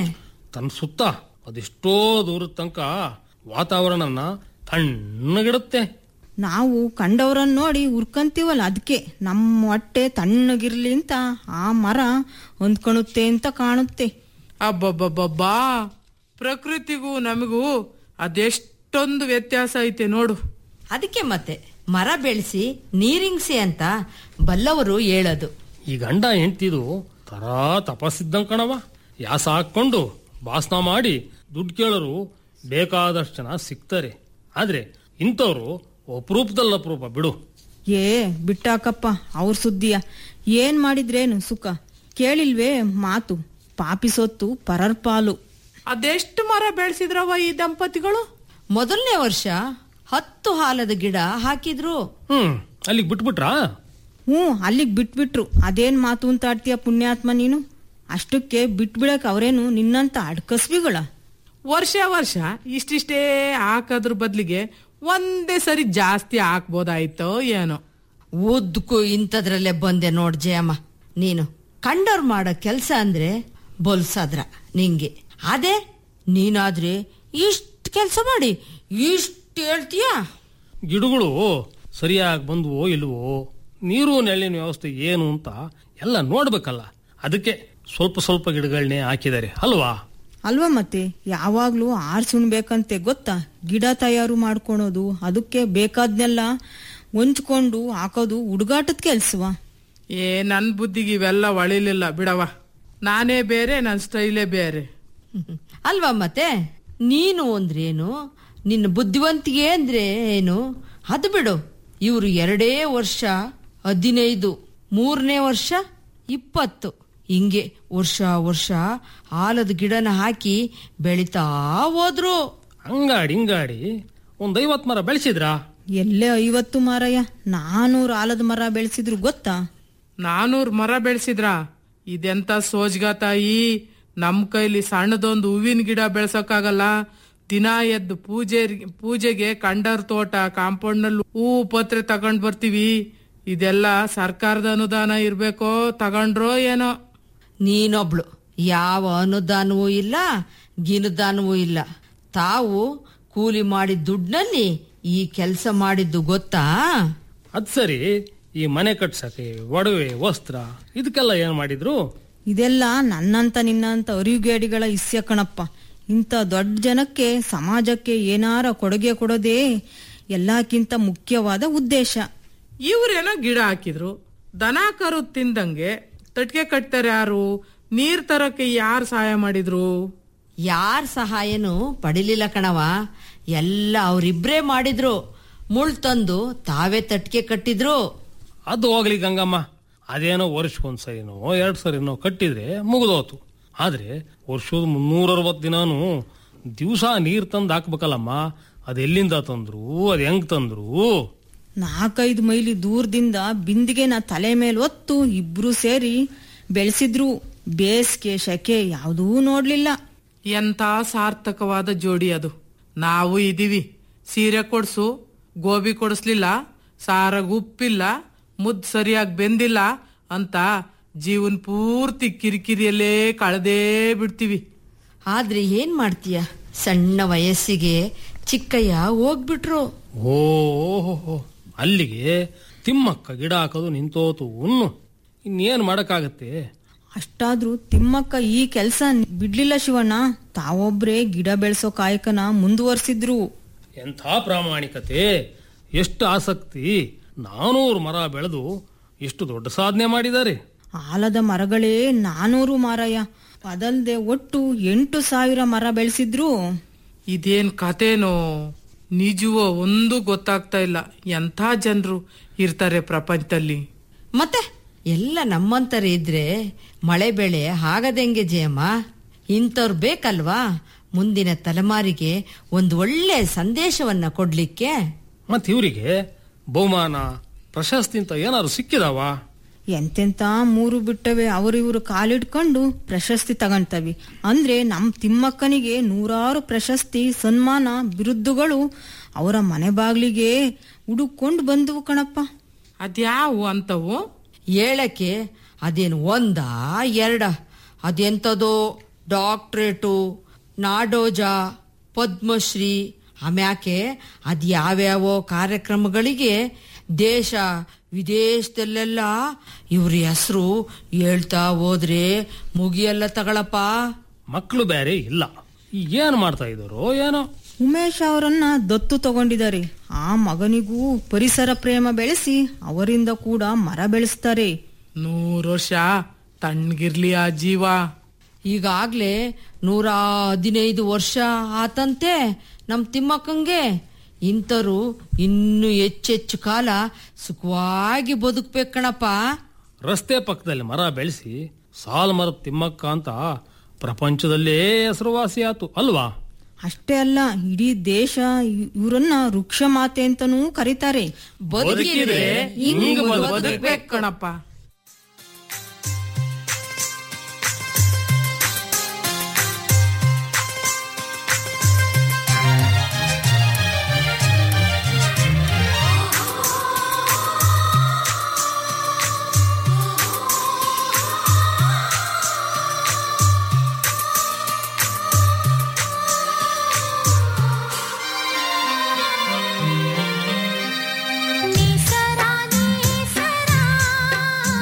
ತನ್ನ ಸುತ್ತ ಅದೆಷ್ಟೋ ದೂರದ ತನಕ ವಾತಾವರಣನ ತಣ್ಣಗಿಡುತ್ತೆ ನಾವು ಕಂಡವ್ರನ್ನ ನೋಡಿ ಉರ್ಕಂತೀವಲ್ಲ ಅದಕ್ಕೆ ನಮ್ಮ ಹೊಟ್ಟೆ ತಣ್ಣಗಿರ್ಲಿ ಅಂತ ಆ ಮರ ಹೊಂದ್ಕೊಳುತ್ತೆ ಅಂತ ಕಾಣುತ್ತೆ ಅಬ್ಬಬ್ಬಬ್ಬಬ್ಬಾ ಪ್ರಕೃತಿಗೂ ನಮಗೂ ಅದೆಷ್ಟೊಂದು ವ್ಯತ್ಯಾಸ ಐತೆ ನೋಡು ಅದಕ್ಕೆ ಮತ್ತೆ ಮರ ಬೆಳೆಸಿ ನೀರಿಂಗ್ಸಿ ಅಂತ ಬಲ್ಲವರು ಹೇಳೋದು ಈ ಗಂಡ ಹೆಂಡ್ತಿದು ತರಾ ತಪಸ್ಸಿದ್ದಂಗ್ ಕಣವ ಯಾಸ ಹಾಕೊಂಡು ಭಾಷಣ ಮಾಡಿ ದುಡ್ಡು ಕೇಳೋರು ಬೇಕಾದಷ್ಟು ಜನ ಸಿಗ್ತಾರೆ ಆದ್ರೆ ಇಂಥವ್ರು ಅಪರೂಪದಲ್ಲಿ ಅಪರೂಪ ಬಿಡು ಏ ಬಿಟ್ಟಾಕಪ್ಪ ಅವ್ರ ಸುದ್ದಿಯ ಏನ್ ಮಾಡಿದ್ರೇನು ಸುಖ ಕೇಳಿಲ್ವೇ ಮಾತು ಪಾಪಿ ಸೊತ್ತು ಪರರ್ ಪಾಲು ಅದೆಷ್ಟು ಮರ ಬೆಳೆಸಿದ್ರವ ಈ ದಂಪತಿಗಳು ಮೊದಲನೇ ವರ್ಷ ಹತ್ತು ಹಾಲದ ಗಿಡ ಹಾಕಿದ್ರು ಹ್ಮ್ ಅಲ್ಲಿಗೆ ಬಿಟ್ಬಿಟ್ರಾ ಹ್ಞೂ ಅಲ್ಲಿಗ್ ಬಿಟ್ಬಿಟ್ರು ಅದೇನ್ ಮಾತು ಅಂತ ಆಡ್ತೀಯ ಪುಣ್ಯಾತ್ಮ ನೀನು ಅಷ್ಟಕ್ಕೆ ಬಿಟ್ಬಿಡಕ್ ಅವ್ರೇನು ನಿನ್ನಂತ ಅಡ್ಕಸ್ವಿಗಳ ವರ್ಷ ವರ್ಷ ಇಷ್ಟಿಷ್ಟೇ ಹಾಕೋದ್ರ ಬದ್ಲಿಗೆ ಒಂದೇ ಸರಿ ಜಾಸ್ತಿ ಹಾಕ್ಬೋದಾಯ್ತೋ ಏನೋ ಉದ್ದಕ್ಕೂ ಇಂಥದ್ರಲ್ಲೇ ಬಂದೆ ನೋಡ್ ಜಯಮ್ಮ ನೀನು ಕಂಡೋರ್ ಮಾಡೋ ಕೆಲ್ಸ ಅಂದ್ರೆ ಬೊಲ್ಸಾದ್ರ ನಿಂಗೆ ಅದೇ ನೀನಾದ್ರೆ ಇಷ್ಟ್ ಕೆಲ್ಸ ಮಾಡಿ ಇಷ್ಟ್ ಹೇಳ್ತೀಯ ಗಿಡಗಳು ಸರಿಯಾಗಿ ಬಂದುವೋ ಇಲ್ವೋ ನೀರು ನೆಳ್ಳಿನ ವ್ಯವಸ್ಥೆ ಏನು ಅಂತ ಎಲ್ಲ ನೋಡ್ಬೇಕಲ್ಲ ಅದಕ್ಕೆ ಸ್ವಲ್ಪ ಸ್ವಲ್ಪ ಗಿಡಗಳನ್ನೇ ಹಾಕಿದ್ದಾರೆ ಅಲ್ವಾ ಅಲ್ವಾ ಮತ್ತೆ ಯಾವಾಗ್ಲೂ ಆರ್ಸುಣ್ಬೇಕಂತೆ ಗೊತ್ತಾ ಗಿಡ ತಯಾರು ಮಾಡ್ಕೊಳೋದು ಅದಕ್ಕೆ ಬೇಕಾದ್ನೆಲ್ಲ ಹೊಂಚ್ಕೊಂಡು ಹಾಕೋದು ಹುಡುಗಾಟದ ಕೆಲ್ಸವಾ ಏ ನನ್ ಬುದ್ಧಿಗೆ ಇವೆಲ್ಲ ಒಳಿಲಿಲ್ಲ ಬಿಡವ ನಾನೇ ಬೇರೆ ನನ್ನ ಸ್ಟೈಲೇ ಬೇರೆ ಅಲ್ವಾ ಮತ್ತೆ ನೀನು ಅಂದ್ರೇನು ನಿನ್ನ ಬುದ್ಧಿವಂತಿಗೆ ಅಂದ್ರೆ ಏನು ಅದು ಬಿಡು ಇವರು ಎರಡೇ ವರ್ಷ ಹದಿನೈದು ಮೂರನೇ ವರ್ಷ ಇಪ್ಪತ್ತು ಹಿಂಗೆ ವರ್ಷ ವರ್ಷ ಆಲದ ಗಿಡನ ಹಾಕಿ ಬೆಳಿತಾ ಹೋದ್ರು ಹಂಗಾಡಿ ಹಿಂಗಾಡಿ ಒಂದ್ ಐವತ್ ಮರ ಬೆಳೆಸಿದ್ರಾ ಎಲ್ಲೇ ಐವತ್ತು ಮಾರಯ್ಯ ನಾನೂರು ಆಲದ ಮರ ಬೆಳೆಸಿದ್ರು ಗೊತ್ತಾ ನಾನೂರ್ ಮರ ಬೆಳೆಸಿದ್ರ ಇದೆಂತ ಸೋಜ್ಗ ತಾಯಿ ನಮ್ ಕೈಲಿ ಸಣ್ಣದೊಂದು ಹೂವಿನ ಗಿಡ ಬೆಳ್ಸೋಕ್ಕಾಗಲ್ಲ ದಿನ ಎದ್ದು ಪೂಜೆ ಪೂಜೆಗೆ ಕಂಡರ್ ತೋಟ ಕಾಂಪೌಂಡ್ ನಲ್ಲಿ ಹೂವು ಪತ್ರೆ ತಗೊಂಡ್ ಬರ್ತೀವಿ ಇದೆಲ್ಲ ಸರ್ಕಾರದ ಅನುದಾನ ಇರ್ಬೇಕೋ ತಗೊಂಡ್ರೋ ಏನೋ ನೀನೊಬ್ಳು ಯಾವ ಅನುದಾನವೂ ಇಲ್ಲ ಗಿನುದಾನವೂ ಇಲ್ಲ ತಾವು ಕೂಲಿ ಮಾಡಿದ ದುಡ್ಡಿನಲ್ಲಿ ಈ ಕೆಲಸ ಮಾಡಿದ್ದು ಗೊತ್ತಾ ಅದ್ ಸರಿ ಈ ಮನೆ ಕಟ್ಸಕ್ಕೆ ಒಡವೆ ವಸ್ತ್ರ ಇದಕ್ಕೆಲ್ಲ ಏನ್ ಮಾಡಿದ್ರು ಇದೆಲ್ಲ ನನ್ನಂತ ನಿನ್ನಂತ ಅರಿವುಗೇಡಿಗಳ ಇಸ್ಯ ಕಣಪ್ಪ ಇಂಥ ದೊಡ್ಡ ಜನಕ್ಕೆ ಸಮಾಜಕ್ಕೆ ಏನಾರ ಕೊಡುಗೆ ಕೊಡೋದೇ ಎಲ್ಲಕ್ಕಿಂತ ಮುಖ್ಯವಾದ ಉದ್ದೇಶ ಇವ್ರೇನೋ ಗಿಡ ಹಾಕಿದ್ರು ದನ ಕರು ತಿಂದಂಗೆ ತಟ್ಕೆ ಕಟ್ತಾರೆ ಯಾರು ನೀರ್ ತರಕ್ಕೆ ಯಾರು ಸಹಾಯ ಮಾಡಿದ್ರು ಯಾರ ಸಹಾಯನೂ ಪಡಿಲಿಲ್ಲ ಕಣವ ಎಲ್ಲ ಅವರಿಬ್ರೇ ಮಾಡಿದ್ರು ಮುಳ್ ತಂದು ತಾವೇ ತಟ್ಕೆ ಕಟ್ಟಿದ್ರು ಅದು ಹೋಗ್ಲಿ ಗಂಗಮ್ಮ ಅದೇನೋ ವರ್ಷಕ್ಕೊಂದ್ ಸರಿನೋ ಎರಡ್ ಸರಿನೋ ಕಟ್ಟಿದ್ರೆ ಮುಗಿದೋತು ಆದ್ರೆ ವರ್ಷದ ಮುನ್ನೂರ ಅರವತ್ ದಿನಾನು ದಿವಸ ನೀರ್ ತಂದು ಹಾಕ್ಬೇಕಲ್ಲಮ್ಮ ಅದೆಲ್ಲಿಂದ ತಂದ್ರು ಅದ್ ಹೆಂಗ್ ತಂದ್ರು ನಾಲ್ಕೈದು ಮೈಲಿ ದೂರದಿಂದ ಬಿಂದಿಗೆನ ತಲೆ ಮೇಲೆ ಒತ್ತು ಇಬ್ರು ಸೇರಿ ಬೆಳೆಸಿದ್ರು ಬೇಸಿಗೆ ಶೆಕೆ ಯಾವುದೂ ನೋಡ್ಲಿಲ್ಲ ಎಂತ ಸಾರ್ಥಕವಾದ ಜೋಡಿ ಅದು ನಾವು ಇದೀವಿ ಸೀರೆ ಕೊಡ್ಸು ಗೋಬಿ ಕೊಡಿಸ್ಲಿಲ್ಲ ಸಾರಾಗ ಉಪ್ಪಿಲ್ಲ ಮುದ್ ಸರಿಯಾಗಿ ಬೆಂದಿಲ್ಲ ಅಂತ ಜೀವನ್ ಪೂರ್ತಿ ಕಿರಿಕಿರಿಯಲ್ಲೇ ಕಳೆದೇ ಬಿಡ್ತೀವಿ ಆದ್ರೆ ಏನ್ ಮಾಡ್ತೀಯ ಸಣ್ಣ ವಯಸ್ಸಿಗೆ ಚಿಕ್ಕಯ್ಯ ಹೋಗ್ಬಿಟ್ರು ಓಹೋ ಅಲ್ಲಿಗೆ ತಿಮ್ಮಕ್ಕ ಗಿಡ ಹಾಕೋದು ನಿಂತೋತು ಉನ್ನು ಇನ್ನೇನ್ ಮಾಡಕ್ಕಾಗತ್ತೆ ಅಷ್ಟಾದ್ರೂ ತಿಮ್ಮಕ್ಕ ಈ ಕೆಲ್ಸ ಬಿಡ್ಲಿಲ್ಲ ಶಿವಣ್ಣ ತಾವೊಬ್ರೇ ಗಿಡ ಬೆಳೆಸೋ ಕಾಯಕನ ಮುಂದುವರ್ಸಿದ್ರು ಎಂಥ ಪ್ರಾಮಾಣಿಕತೆ ಎಷ್ಟು ಆಸಕ್ತಿ ನಾನೂರು ಮರ ಬೆಳೆದು ಎಷ್ಟು ದೊಡ್ಡ ಸಾಧನೆ ಮಾಡಿದ್ದಾರೆ ಆಲದ ಮರಗಳೇ ನಾನೂರು ಮಾರಯ್ಯ ಅದಲ್ದೆ ಒಟ್ಟು ಎಂಟು ಸಾವಿರ ಮರ ಬೆಳೆಸಿದ್ರು ಇದೇನ್ ಕಥೆನೋ ನಿಜವೋ ಒಂದು ಗೊತ್ತಾಗ್ತಾ ಇಲ್ಲ ಎಂಥ ಜನರು ಇರ್ತಾರೆ ಪ್ರಪಂಚದಲ್ಲಿ ಮತ್ತೆ ಎಲ್ಲ ನಮ್ಮಂತರ ಇದ್ರೆ ಮಳೆ ಬೆಳೆ ಆಗದೆಂಗೆ ಜಯಮ್ಮ ಇಂಥವ್ರು ಬೇಕಲ್ವಾ ಮುಂದಿನ ತಲೆಮಾರಿಗೆ ಒಂದು ಒಳ್ಳೆ ಸಂದೇಶವನ್ನ ಕೊಡ್ಲಿಕ್ಕೆ ಮತ್ ಇವರಿಗೆ ಬಹುಮಾನ ಪ್ರಶಸ್ತಿ ಅಂತ ಏನಾದ್ರು ಸಿಕ್ಕಿದಾವ ಎಂತೆಂತ ಮೂರು ಬಿಟ್ಟವೆ ಅವರು ಇವರು ಕಾಲಿಡ್ಕೊಂಡು ಪ್ರಶಸ್ತಿ ತಗೊಂತವಿ ಅಂದ್ರೆ ನಮ್ ತಿಮ್ಮಕ್ಕನಿಗೆ ನೂರಾರು ಪ್ರಶಸ್ತಿ ಸನ್ಮಾನ ಬಿರುದುಗಳು ಅವರ ಮನೆ ಬಾಗ್ಲಿಗೆ ಹುಡುಕೊಂಡು ಬಂದವು ಕಣಪ್ಪ ಅದ್ಯಾವು ಅಂತವು ಹೇಳಕ್ಕೆ ಅದೇನು ಒಂದ ಎರಡ ಅದೆಂತದೋ ಡಾಕ್ಟ್ರೇಟು ನಾಡೋಜ ಪದ್ಮಶ್ರೀ ಆಮ್ಯಾಕೆ ಅದ್ ಯಾವ್ಯಾವೋ ಕಾರ್ಯಕ್ರಮಗಳಿಗೆ ದೇಶ ವಿದೇಶದಲ್ಲೆಲ್ಲ ಇವ್ರ ಹೆಸರು ಹೇಳ್ತಾ ಹೋದ್ರೆ ಮುಗಿಯಲ್ಲ ತಗಳಪ್ಪ ಮಕ್ಕಳು ಬೇರೆ ಇಲ್ಲ ಏನ್ ಮಾಡ್ತಾ ಇದ್ದಾರೋ ಏನೋ ಉಮೇಶ್ ಅವರನ್ನ ದತ್ತು ತಗೊಂಡಿದ್ದಾರೆ ಆ ಮಗನಿಗೂ ಪರಿಸರ ಪ್ರೇಮ ಬೆಳೆಸಿ ಅವರಿಂದ ಕೂಡ ಮರ ಬೆಳೆಸ್ತಾರೆ ನೂರು ವರ್ಷ ತಣ್ಣಗಿರ್ಲಿ ಆ ಜೀವ ಈಗಾಗ್ಲೇ ನೂರ ಹದಿನೈದು ವರ್ಷ ಆತಂತೆ ನಮ್ ತಿಮ್ಮಕ್ಕಂಗೆ ಇಂಥರು ಇನ್ನು ಹೆಚ್ಚೆಚ್ಚು ಕಾಲ ಸುಖವಾಗಿ ಬದುಕ್ಬೇಕು ಕಣಪ್ಪ ರಸ್ತೆ ಪಕ್ಕದಲ್ಲಿ ಮರ ಬೆಳೆಸಿ ಸಾಲು ಮರ ತಿಮ್ಮಕ್ಕ ಅಂತ ಪ್ರಪಂಚದಲ್ಲೇ ಹೆಸರುವಾಸಿ ಆತು ಅಲ್ವಾ ಅಷ್ಟೇ ಅಲ್ಲ ಇಡೀ ದೇಶ ಇ- ಇವ್ರನ್ನ ವೃಕ್ಷ ಮಾತೆ ಅಂತಾನೂ ಕರೀತಾರೆ ಬದುಕಿದ್ರೆ ಹಿಂಗ್ ಬದುಕ್ಬೇಕು ಕಣಪ್ಪ ನಿಸರಾ ನಿಸರಾ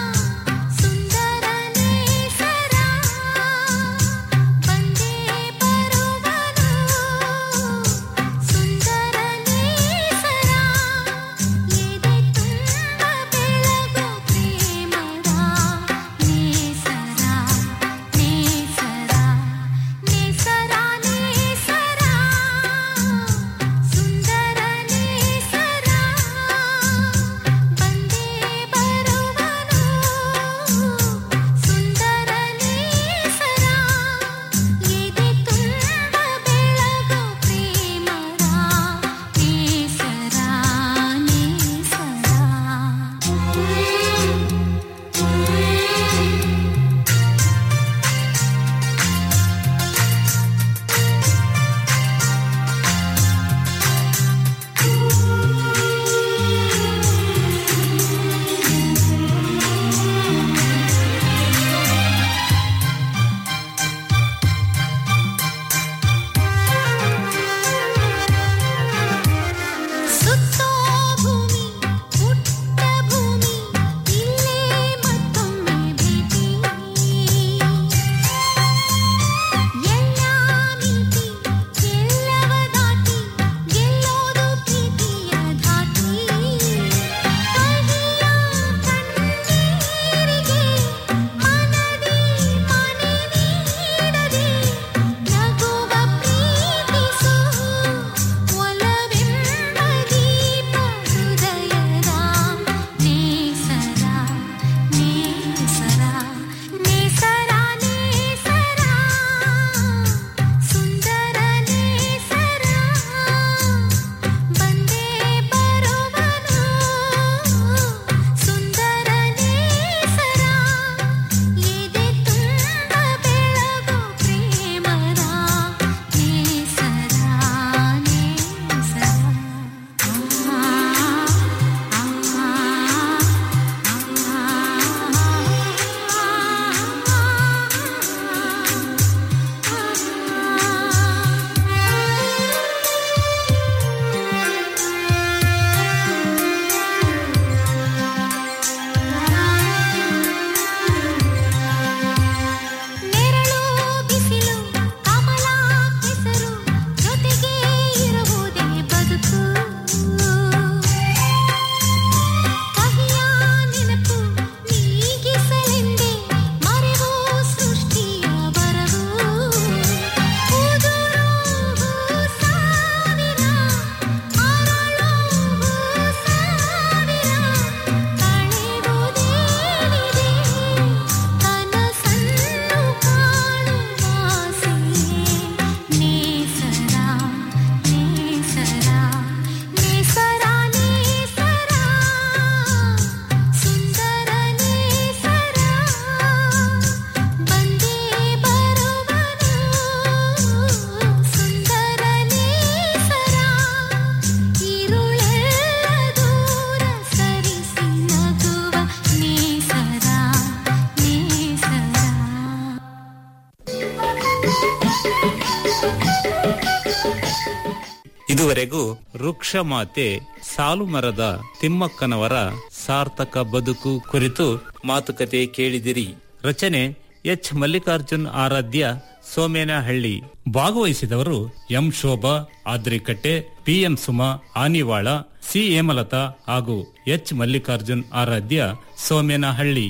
ಇದುವರೆಗೂ ವೃಕ್ಷ ಮಾತೆ ಸಾಲು ಮರದ ತಿಮ್ಮಕ್ಕನವರ ಸಾರ್ಥಕ ಬದುಕು ಕುರಿತು ಮಾತುಕತೆ ಕೇಳಿದಿರಿ ರಚನೆ ಎಚ್ ಮಲ್ಲಿಕಾರ್ಜುನ್ ಆರಾಧ್ಯ ಸೋಮೇನಹಳ್ಳಿ ಭಾಗವಹಿಸಿದವರು M Shobha Adrikatte PM Suma Anivala C Hemalatha ಹಾಗೂ ಎಚ್ ಮಲ್ಲಿಕಾರ್ಜುನ್ ಆರಾಧ್ಯ ಸೋಮೇನಹಳ್ಳಿ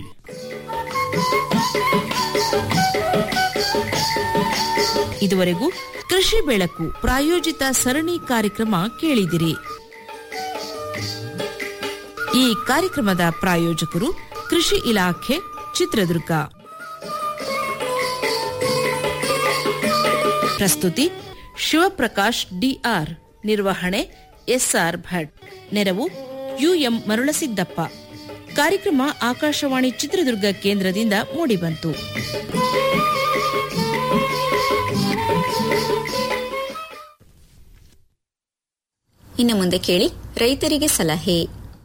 ಇದುವರೆಗೂ ಕೃಷಿ ಬೆಳಕು ಪ್ರಾಯೋಜಿತ ಸರಣಿ ಕಾರ್ಯಕ್ರಮ ಕೇಳಿದಿರಿ ಈ ಕಾರ್ಯಕ್ರಮದ ಪ್ರಾಯೋಜಕರು ಕೃಷಿ ಇಲಾಖೆ ಚಿತ್ರದುರ್ಗ ಪ್ರಸ್ತುತಿ ಶಿವಪ್ರಕಾಶ್ ಡಿಆರ್ ನಿರ್ವಹಣೆ ಎಸ್ಆರ್ ಭಟ್ ನೆರವು ಯುಎಂ ಮರುಳಸಿದ್ದಪ್ಪ ಕಾರ್ಯಕ್ರಮ ಆಕಾಶವಾಣಿ ಚಿತ್ರದುರ್ಗ ಕೇಂದ್ರದಿಂದ ಮೂಡಿಬಂತು ಇನ್ನು ಮುಂದೆ ಕೇಳಿ ರೈತರಿಗೆ ಸಲಹೆ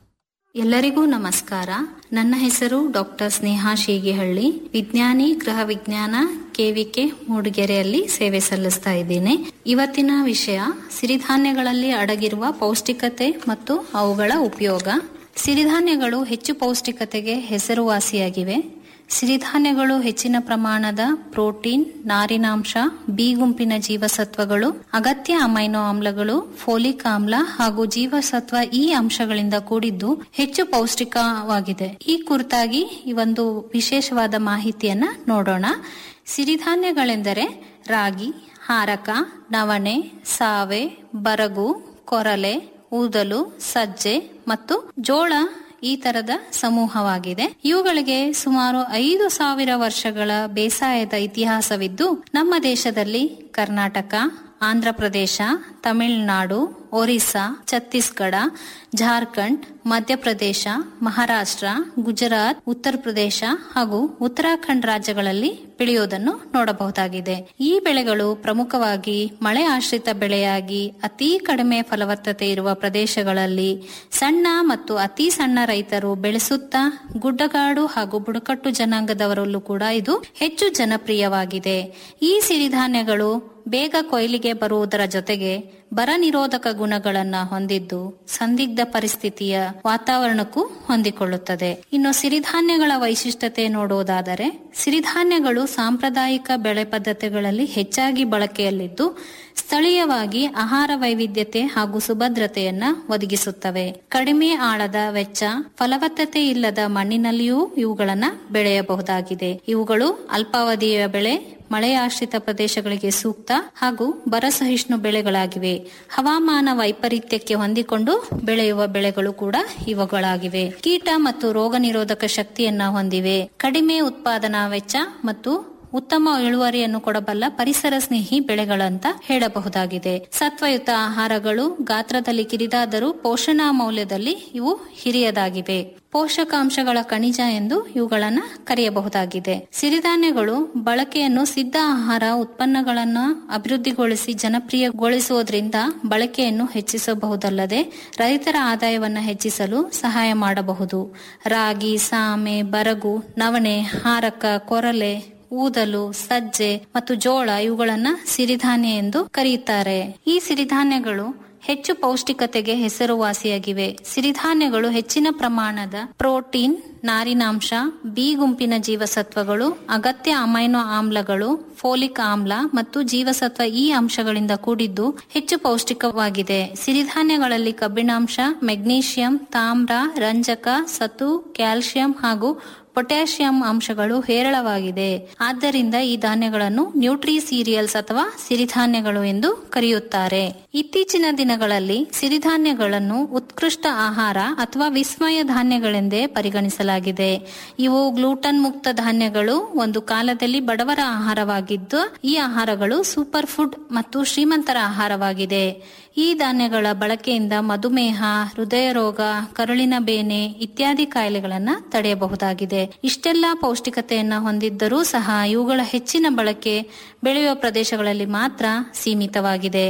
ಎಲ್ಲರಿಗೂ ನಮಸ್ಕಾರ ನನ್ನ ಹೆಸರು ಡಾಕ್ಟರ್ ಸ್ನೇಹಾ ಶೀಗಿಹಳ್ಳಿ ವಿಜ್ಞಾನಿ ಗೃಹ ವಿಜ್ಞಾನ ಕೆವಿಕೆ ಮೂಡಿಗೆರೆಯಲ್ಲಿ ಸೇವೆ ಸಲ್ಲಿಸ್ತಾ ಇದ್ದೇನೆ ಇವತ್ತಿನ ವಿಷಯ ಸಿರಿಧಾನ್ಯಗಳಲ್ಲಿ ಅಡಗಿರುವ ಪೌಷ್ಟಿಕತೆ ಮತ್ತು ಅವುಗಳ ಉಪಯೋಗ ಸಿರಿಧಾನ್ಯಗಳು ಹೆಚ್ಚು ಪೌಷ್ಟಿಕತೆಗೆ ಹೆಸರುವಾಸಿಯಾಗಿವೆ ಸಿರಿಧಾನ್ಯಗಳು ಹೆಚ್ಚಿನ ಪ್ರಮಾಣದ ಪ್ರೋಟೀನ್ ನಾರಿನಾಂಶ ಬಿ ಗುಂಪಿನ ಜೀವಸತ್ವಗಳು ಅಗತ್ಯ ಅಮೈನೋ ಆಮ್ಲಗಳು ಫೋಲಿಕ್ ಆಮ್ಲ ಹಾಗೂ ಜೀವಸತ್ವ ಈ ಅಂಶಗಳಿಂದ ಕೂಡಿದ್ದು ಹೆಚ್ಚು ಪೌಷ್ಟಿಕವಾಗಿದೆ ಈ ಕುರಿತಾಗಿ ಈ ಒಂದು ವಿಶೇಷವಾದ ಮಾಹಿತಿಯನ್ನ ನೋಡೋಣ ಸಿರಿಧಾನ್ಯಗಳೆಂದರೆ ರಾಗಿ ಹಾರಕ ನವಣೆ ಸಾವೆ ಬರಗು ಕೊರಲೆ ಊದಲು ಸಜ್ಜೆ ಮತ್ತು ಜೋಳ ಈ ತರದ ಸಮೂಹವಾಗಿದೆ ಇವುಗಳಿಗೆ ಸುಮಾರು ಐದು ಸಾವಿರ ವರ್ಷಗಳ ಬೇಸಾಯದ ಇತಿಹಾಸವಿದ್ದು ನಮ್ಮ ದೇಶದಲ್ಲಿ ಕರ್ನಾಟಕ ಆಂಧ್ರಪ್ರದೇಶ ತಮಿಳುನಾಡು ಒರಿಸ್ಸಾ ಛತ್ತೀಸ್ಗಢ ಜಾರ್ಖಂಡ್ ಮಧ್ಯಪ್ರದೇಶ ಮಹಾರಾಷ್ಟ್ರ ಗುಜರಾತ್ ಉತ್ತರ ಪ್ರದೇಶ ಹಾಗೂ ಉತ್ತರಾಖಂಡ್ ರಾಜ್ಯಗಳಲ್ಲಿ ಬೆಳೆಯುವುದನ್ನು ನೋಡಬಹುದಾಗಿದೆ ಈ ಬೆಳೆಗಳು ಪ್ರಮುಖವಾಗಿ ಮಳೆ ಆಶ್ರಿತ ಬೆಳೆಯಾಗಿ ಅತಿ ಕಡಿಮೆ ಫಲವತ್ತತೆ ಇರುವ ಪ್ರದೇಶಗಳಲ್ಲಿ ಸಣ್ಣ ಮತ್ತು ಅತಿ ಸಣ್ಣ ರೈತರು ಬೆಳೆಸುತ್ತಾ ಗುಡ್ಡಗಾಡು ಹಾಗೂ ಬುಡಕಟ್ಟು ಜನಾಂಗದವರಲ್ಲೂ ಕೂಡ ಇದು ಹೆಚ್ಚು ಜನಪ್ರಿಯವಾಗಿದೆ ಈ ಸಿರಿಧಾನ್ಯಗಳು ಬೇಗ ಕೊಯ್ಲಿಗೆ ಬರುವುದರ ಜೊತೆಗೆ ಬರ ನಿರೋಧಕ ಗುಣಗಳನ್ನ ಹೊಂದಿದ್ದು ಸಂದಿಗ್ಧ ಪರಿಸ್ಥಿತಿಯ ವಾತಾವರಣಕ್ಕೂ ಹೊಂದಿಕೊಳ್ಳುತ್ತದೆ ಇನ್ನು ಸಿರಿಧಾನ್ಯಗಳ ವೈಶಿಷ್ಟ್ಯತೆ ನೋಡುವುದಾದರೆ ಸಿರಿಧಾನ್ಯಗಳು ಸಾಂಪ್ರದಾಯಿಕ ಬೆಳೆ ಪದ್ಧತಿಗಳಲ್ಲಿ ಹೆಚ್ಚಾಗಿ ಬಳಕೆಯಲ್ಲಿದ್ದು ಸ್ಥಳೀಯವಾಗಿ ಆಹಾರ ವೈವಿಧ್ಯತೆ ಹಾಗೂ ಸುಭದ್ರತೆಯನ್ನ ಒದಗಿಸುತ್ತವೆ ಕಡಿಮೆ ಆಳದ ವೆಚ್ಚ ಫಲವತ್ತತೆ ಇಲ್ಲದ ಮಣ್ಣಿನಲ್ಲಿಯೂ ಇವುಗಳನ್ನ ಬೆಳೆಯಬಹುದಾಗಿದೆ ಇವುಗಳು ಅಲ್ಪಾವಧಿಯ ಬೆಳೆ ಮಳೆಯಾಶ್ರಿತ ಪ್ರದೇಶಗಳಿಗೆ ಸೂಕ್ತ ಹಾಗೂ ಬರಸಹಿಷ್ಣು ಬೆಳೆಗಳಾಗಿವೆ ಹವಾಮಾನ ವೈಪರೀತ್ಯಕ್ಕೆ ಹೊಂದಿಕೊಂಡು ಬೆಳೆಯುವ ಬೆಳೆಗಳು ಕೂಡ ಇವುಗಳಾಗಿವೆ ಕೀಟ ಮತ್ತು ರೋಗ ನಿರೋಧಕ ಶಕ್ತಿಯನ್ನ ಹೊಂದಿವೆ ಕಡಿಮೆ ಉತ್ಪಾದನಾ ವೆಚ್ಚ ಮತ್ತು ಉತ್ತಮ ಇಳುವರಿಯನ್ನು ಕೊಡಬಲ್ಲ ಪರಿಸರ ಸ್ನೇಹಿ ಬೆಳೆಗಳಂತ ಹೇಳಬಹುದಾಗಿದೆ ಸತ್ವಯುತ ಆಹಾರಗಳು ಗಾತ್ರದಲ್ಲಿ ಕಿರಿದಾದರೂ ಪೋಷಣಾ ಮೌಲ್ಯದಲ್ಲಿ ಇವು ಹಿರಿಯದಾಗಿವೆ ಪೋಷಕಾಂಶಗಳ ಖನಿಜ ಎಂದು ಇವುಗಳನ್ನ ಕರೆಯಬಹುದಾಗಿದೆ ಸಿರಿಧಾನ್ಯಗಳು ಬಳಕೆಯನ್ನು ಸಿದ್ಧ ಆಹಾರ ಉತ್ಪನ್ನಗಳನ್ನು ಅಭಿವೃದ್ಧಿಗೊಳಿಸಿ ಜನಪ್ರಿಯಗೊಳಿಸುವುದರಿಂದ ಬಳಕೆಯನ್ನು ಹೆಚ್ಚಿಸಬಹುದಲ್ಲದೆ ರೈತರ ಆದಾಯವನ್ನು ಹೆಚ್ಚಿಸಲು ಸಹಾಯ ಮಾಡಬಹುದು ರಾಗಿ ಸಾಮೆ ಬರಗು ನವಣೆ ಹಾರಕ ಕೊರಲೆ ಊದಲು ಸಜ್ಜೆ ಮತ್ತು ಜೋಳ ಇವುಗಳನ್ನ ಸಿರಿಧಾನ್ಯ ಎಂದು ಕರೆಯುತ್ತಾರೆ ಈ ಸಿರಿಧಾನ್ಯಗಳು ಹೆಚ್ಚು ಪೌಷ್ಟಿಕತೆಗೆ ಹೆಸರುವಾಸಿಯಾಗಿವೆ ಸಿರಿಧಾನ್ಯಗಳು ಹೆಚ್ಚಿನ ಪ್ರಮಾಣದ ಪ್ರೋಟೀನ್ ನಾರಿನಾಂಶ ಬಿ ಗುಂಪಿನ ಜೀವಸತ್ವಗಳು ಅಗತ್ಯ ಅಮೈನೋ ಆಮ್ಲಗಳು ಫೋಲಿಕ್ ಆಮ್ಲ ಮತ್ತು ಜೀವಸತ್ವ ಈ ಅಂಶಗಳಿಂದ ಕೂಡಿದ್ದು ಹೆಚ್ಚು ಪೌಷ್ಟಿಕವಾಗಿದೆ ಸಿರಿಧಾನ್ಯಗಳಲ್ಲಿ ಕಬ್ಬಿಣಾಂಶ ಮೆಗ್ನೀಷಿಯಂ ತಾಮ್ರ ರಂಜಕ ಸತು ಕ್ಯಾಲ್ಸಿಯಂ ಹಾಗೂ ಪೊಟ್ಯಾಷಿಯಂ ಅಂಶಗಳು ಹೇರಳವಾಗಿದೆ ಆದ್ದರಿಂದ ಈ ಧಾನ್ಯಗಳನ್ನು ನ್ಯೂಟ್ರಿ ಸೀರಿಯಲ್ಸ್ ಅಥವಾ ಸಿರಿಧಾನ್ಯಗಳು ಎಂದು ಕರೆಯುತ್ತಾರೆ ಇತ್ತೀಚಿನ ದಿನಗಳಲ್ಲಿ ಸಿರಿಧಾನ್ಯಗಳನ್ನು ಉತ್ಕೃಷ್ಟ ಆಹಾರ ಅಥವಾ ವಿಸ್ಮಯ ಧಾನ್ಯಗಳೆಂದೇ ಪರಿಗಣಿಸಲಾಗಿದೆ ಇವು ಗ್ಲೂಟನ್ ಮುಕ್ತ ಧಾನ್ಯಗಳು ಒಂದು ಕಾಲದಲ್ಲಿ ಬಡವರ ಆಹಾರವಾಗಿದ್ದು ಈ ಆಹಾರಗಳು ಸೂಪರ್ ಫುಡ್ ಮತ್ತು ಶ್ರೀಮಂತರ ಆಹಾರವಾಗಿದೆ ಈ ಧಾನ್ಯಗಳ ಬಳಕೆಯಿಂದ ಮಧುಮೇಹ ಹೃದಯ ರೋಗ ಕರುಳಿನ ಬೇನೆ ಇತ್ಯಾದಿ ಕಾಯಿಲೆಗಳನ್ನ ತಡೆಯಬಹುದಾಗಿದೆ ಇಷ್ಟೆಲ್ಲ ಪೌಷ್ಟಿಕತೆಯನ್ನ ಹೊಂದಿದ್ದರೂ ಸಹ ಇವುಗಳ ಹೆಚ್ಚಿನ ಬಳಕೆ ಬೆಳೆಯುವ ಪ್ರದೇಶಗಳಲ್ಲಿ ಮಾತ್ರ ಸೀಮಿತವಾಗಿದೆ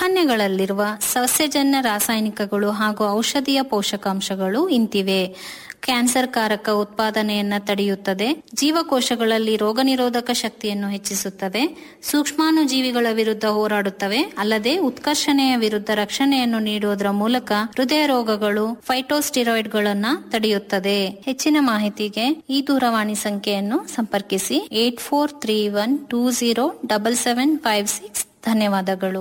ಸಿರಿಧಾನ್ಯಗಳಲ್ಲಿರುವ ಸಸ್ಯಜನ್ಯ ರಾಸಾಯನಿಕಗಳು ಹಾಗೂ ಔಷಧೀಯ ಪೋಷಕಾಂಶಗಳು ಇಂತಿವೆ ಕ್ಯಾನ್ಸರ್ ಕಾರಕ ಉತ್ಪಾದನೆಯನ್ನ ತಡೆಯುತ್ತದೆ ಜೀವಕೋಶಗಳಲ್ಲಿ ರೋಗನಿರೋಧಕ ಶಕ್ತಿಯನ್ನು ಹೆಚ್ಚಿಸುತ್ತವೆ ಸೂಕ್ಷ್ಮಾಣು ಜೀವಿಗಳ ವಿರುದ್ಧ ಹೋರಾಡುತ್ತವೆ ಅಲ್ಲದೆ ಉತ್ಕರ್ಷಣೆಯ ವಿರುದ್ಧ ರಕ್ಷಣೆಯನ್ನು ನೀಡುವುದರ ಮೂಲಕ ಹೃದಯ ರೋಗಗಳು ಫೈಟೋಸ್ಟಿರಾಯ್ಡ್ಗಳನ್ನ ತಡೆಯುತ್ತದೆ ಹೆಚ್ಚಿನ ಮಾಹಿತಿಗೆ ಈ ದೂರವಾಣಿ ಸಂಖ್ಯೆಯನ್ನು ಸಂಪರ್ಕಿಸಿ eight four three one two zero double seven five six ಧನ್ಯವಾದಗಳು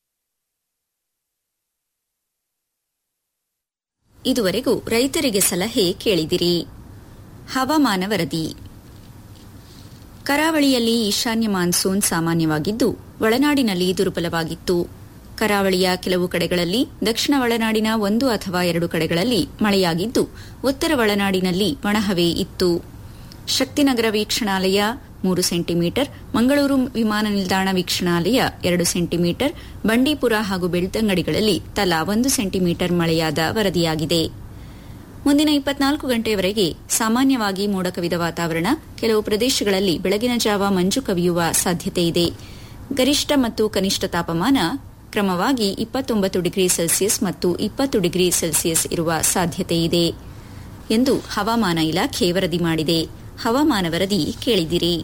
ಇದುವರೆಗೂ ರೈತರಿಗೆ ಸಲಹೆ ಕೇಳಿದಿರಿ ಹವಾಮಾನ ವರದಿ ಕರಾವಳಿಯಲ್ಲಿ ಈಶಾನ್ಯ ಮಾನ್ಸೂನ್ ಸಾಮಾನ್ಯವಾಗಿದ್ದು ಒಳನಾಡಿನಲ್ಲಿ ದುರ್ಬಲವಾಗಿತ್ತು ಕರಾವಳಿಯ ಕೆಲವು ಕಡೆಗಳಲ್ಲಿ ದಕ್ಷಿಣ ಒಳನಾಡಿನ ಒಂದು ಅಥವಾ ಎರಡು ಕಡೆಗಳಲ್ಲಿ ಮಳೆಯಾಗಿದ್ದು ಉತ್ತರ ಒಳನಾಡಿನಲ್ಲಿ ಒಣಹವೆ ಇತ್ತು ಶಕ್ತಿನಗರ ವೀಕ್ಷಣಾಲಯ ಮೂರು ಸೆಂಟಿಮೀಟರ್ ಮಂಗಳೂರು ವಿಮಾನ ನಿಲ್ದಾಣ ವೀಕ್ಷಣಾಲಯ ಎರಡು ಸೆಂಟಿಮೀಟರ್ ಬಂಡೀಪುರ ಹಾಗೂ ಬೆಳ್ತಂಗಡಿಗಳಲ್ಲಿ ತಲಾ ಒಂದು ಸೆಂಟಿಮೀಟರ್ ಮಳೆಯಾದ ವರದಿಯಾಗಿದೆ ಮುಂದಿನ ಇಪ್ಪತ್ನಾಲ್ಕು ಗಂಟೆಯವರೆಗೆ ಸಾಮಾನ್ಯವಾಗಿ ಮೋಡ ಕವಿದ ವಾತಾವರಣ ಕೆಲವು ಪ್ರದೇಶಗಳಲ್ಲಿ ಬೆಳಗಿನ ಜಾವ ಮಂಜು ಕವಿಯುವ ಸಾಧ್ಯತೆಯಿದೆ ಗರಿಷ್ಠ ಮತ್ತು ಕನಿಷ್ಠ ತಾಪಮಾನ ಕ್ರಮವಾಗಿ ಇಪ್ಪತ್ತೊಂಬತ್ತು ಡಿಗ್ರಿ ಸೆಲ್ಸಿಯಸ್ ಮತ್ತು ಇಪ್ಪತ್ತು ಡಿಗ್ರಿ ಸೆಲ್ಸಿಯಸ್ ಇರುವ ಸಾಧ್ಯತೆಯಿದೆ ಎಂದು ಹವಾಮಾನ ಇಲಾಖೆ ವರದಿ ಮಾಡಿದೆ ಹವಾಮಾನ ವರದಿ ಕೇಳಿದಿರಿ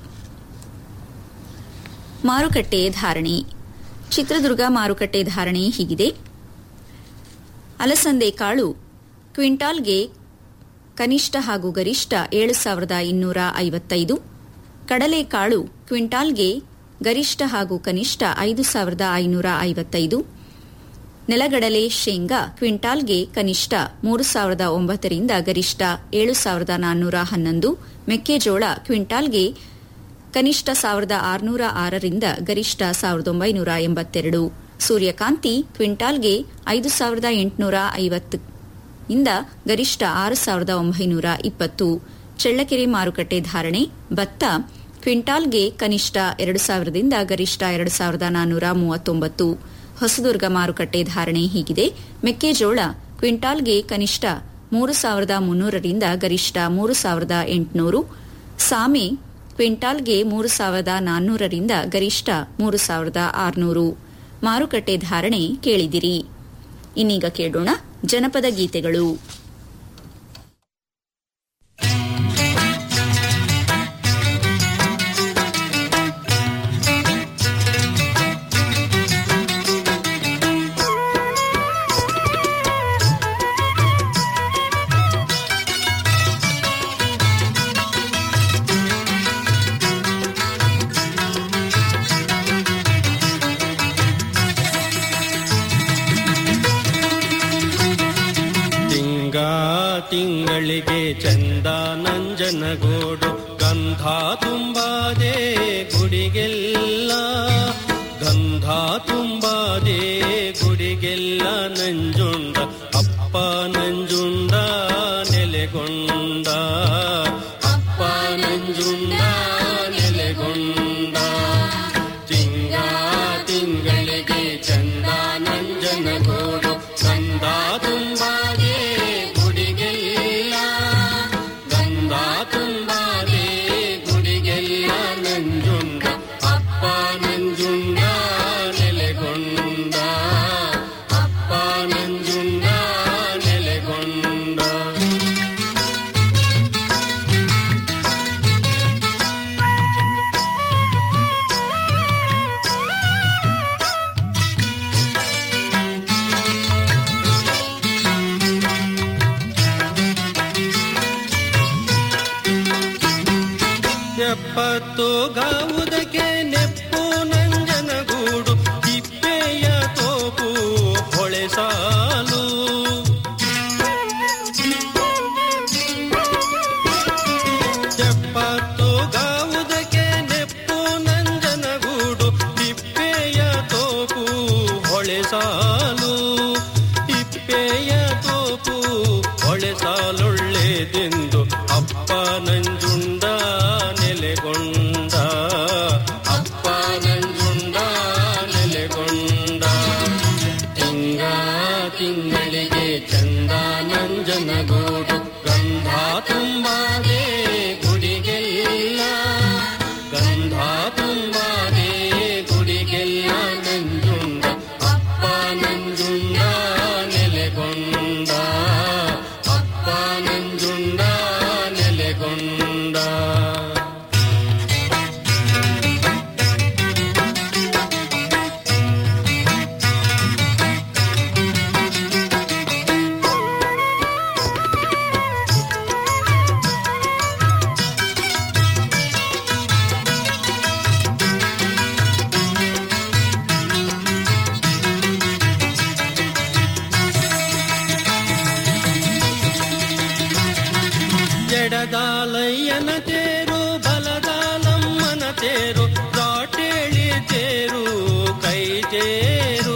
ಮಾರುಕಟ್ಟೆ ಧಾರಣೆ ಚಿತ್ರದುರ್ಗ ಮಾರುಕಟ್ಟೆ ಧಾರಣೆ ಹೀಗಿದೆ ಅಲಸಂದೆ ಕಾಳು ಕ್ವಿಂಟಾಲ್ಗೆ ಕನಿಷ್ಠ ಹಾಗೂ ಗರಿಷ್ಠ ಏಳು ಸಾವಿರದ ಇನ್ನೂರ ಐವತ್ತೈದು ಕಡಲೆಕಾಳು ಕ್ವಿಂಟಾಲ್ಗೆ ಗರಿಷ್ಠ ಹಾಗೂ ಕನಿಷ್ಠ ಐದು ಸಾವಿರದ ಐನೂರ ಐವತ್ತೈದು ನೆಲಗಡಲೆ ಶೇಂಗಾ ಕ್ವಿಂಟಾಲ್ಗೆ ಕನಿಷ್ಠ ಮೂರು ಸಾವಿರದ ಒಂಬತ್ತರಿಂದ ಗರಿಷ್ಠ ಏಳು ಸಾವಿರದ ನಾನ್ನೂರ ಹನ್ನೊಂದು ಮೆಕ್ಕೆಜೋಳ ಕ್ವಿಂಟಾಲ್ಗೆ ಕನಿಷ್ಠ ಸಾವಿರದ ಆರುನೂರ ಆರರಿಂದ ಗರಿಷ್ಠ ಸಾವಿರದ ಒಂಬೈನೂರ ಎಂಬತ್ತೆರಡು ಸೂರ್ಯಕಾಂತಿ ಕ್ವಿಂಟಾಲ್ಗೆ ಐದು ಸಾವಿರದ ಎಂಟುನೂರ ಐವತ್ತು ಇಂದ ಗರಿಷ್ಠ ಆರು ಸಾವಿರದ ಒಂಬೈನೂರ ಇಪ್ಪತ್ತು ಚಳ್ಳಕೆರೆ ಮಾರುಕಟ್ಟೆ ಧಾರಣೆ ಭತ್ತ ಕ್ವಿಂಟಾಲ್ಗೆ ಕನಿಷ್ಠ ಎರಡು ಸಾವಿರದಿಂದ ಗರಿಷ್ಠ ಎರಡು ಸಾವಿರದ ನಾನ್ನೂರ ಮೂವತ್ತೊಂಬತ್ತು ಹೊಸದುರ್ಗ ಮಾರುಕಟ್ಟೆ ಧಾರಣೆ ಹೀಗಿದೆ ಮೆಕ್ಕೆಜೋಳ ಕ್ವಿಂಟಾಲ್ಗೆ ಕನಿಷ್ಠ ಮೂರು ಸಾವಿರದ ಮುನ್ನೂರರಿಂದ ಗರಿಷ್ಠ ಮೂರು ಸಾವಿರದ ಎಂಟುನೂರು ಸಾಮೆ ಕ್ವಿಂಟಾಲ್ಗೆ ಮೂರು ಸಾವಿರದ ನಾನ್ನೂರರಿಂದ ಗರಿಷ್ಠ ಮೂರು ಸಾವಿರದ ಆರುನೂರು ಮಾರುಕಟ್ಟೆ ಧಾರಣೆ ಕೇಳಿದಿರಿ ಇನ್ನೀಗ ಕೇಳೋಣ ಜನಪದ ಗೀತೆಗಳು ತಿಂಗ ತಿಂಗಳಿಗೆ ಚಂದ ನಂಜನಗೂಡು ಗಂಧ ತುಂಬಾದೆ ಗುಡಿಗೆಲ್ಲ ಗಂಧ ತುಂಬಾದೆ ಗುಡಿಗೆಲ್ಲ ನಂಜುಂಡ ಅಪ್ಪ ನಂಜುಂಡ ನೆಲೆಗೊಂಡ ಅಪ್ಪ ನಂಜುಂಡ ನೆಲೆಗೊಂಡ ತಿಂಗ ತಿಂಗಳಿಗೆ ಚಂದ ನಂಜನಗೂಡು ಗಂಧ ತುಂಬಾದೆ ಗುಡಿಗೆಲ್ಲ ಗಂಧ ತುಂಬಾದೆ ಗುಡಿಗೆಲ್ಲ ನಂಜುಂಡ ಅಪ್ಪ ನಂಜುಂಡ ನೆಲೆಗೊಂಡ ಅಪ್ಪ ನಂಜುಂಡ ನೆಲೆಗೊಂಡ ಎಪ್ಪತ್ತು ಗಾವುದಕ್ಕೆ ನೆಪ್ಪು ನಂಜನಗೂಡು ತಿಪ್ಪೆಯ ತೋಪು ಹೊಳೆ ಸಾಲು ಎಪ್ಪತ್ತು ಗಾವುದಕ್ಕೆ ನೆಪ್ಪು ನಂಜನಗೂಡು ತಿಪ್ಪೆಯ ತೋಪು ಹೊಳೆ ಸಾಲು ತಿಪ್ಪೆಯ ತೋಪು ಹೊಳೆ ಸಾಲೊಳ್ಳೆದೆಂದು ಅಪ್ಪ ನಂಜುಂಡ ನೆಲೆಗೊಂಡ ಅಪ್ಪ ನಂಜುಂಡ ನೆಲೆಗೊಂಡ ತಿಂಗ ತಿಂಗಳಿಗೆ ಚಂದ ನಂಜನಗೂಡು ಗಂಧ ತುಂಬಾದೆ ಗುಡಿಗೆಲ್ಲ ಗಂಧ ತುಂಬಾದೆ ಗುಡಿಗೆಲ್ಲ ನಂಜುಂಡ ಅಪ್ಪ ನಂಜುಂಡ ನೆಲೆಗೊಂಡ ಅಪ್ಪ ನಂಜುಂಡ ಎಡದಾಲಯ್ಯನ ತೇರು ಬಲದಾಲಮ್ಮನ ತೇರು ರಾಟೇಳಿ ತೇರು ಕೈ ತೇರು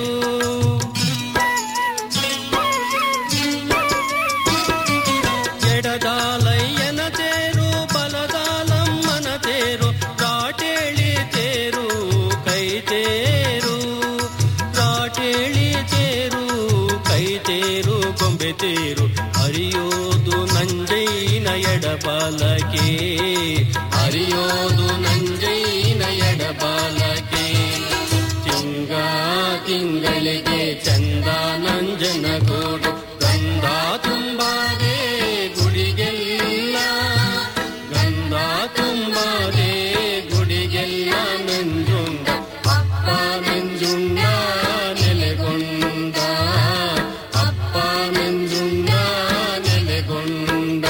ಎಡದಾಲಯ್ಯನ ತೇರು ಬಲದಾಲಮ್ಮನ ತೇರು ರಾಟೇಳಿ ತೇರು ಕೈ ತೇರು ರಾಟೇಳಿ ತೇರು ಕೈ ತೇರು ಗೊಂಬೆ ತೇರು ಹರಿಯೋದು ನಂಜೈನ ಎಡಬಾಲಕೆ ಹರಿಯೋದು ನಂಜೈನ ಎಡಬಾಲಕೆ ತಿಂಗ ತಿಂಗಳಿಗೆ ಚಂದ ನಂಜನ ಗೋಡು ಗಂಧ ತುಂಬಾದೆ ಗುಡಿಗೆಲ್ಲ ಗಂಧ ತುಂಬಾದೆ ಗುಡಿಗೆಲ್ಲ ನಂಜುಂಡ ಅಪ್ಪ ನಂಜುಂಡ ನೆಲೆಗೊಂಡ ಅಪ್ಪ ನಂಜುಂಡ ನೆಲೆಗೊಂಡ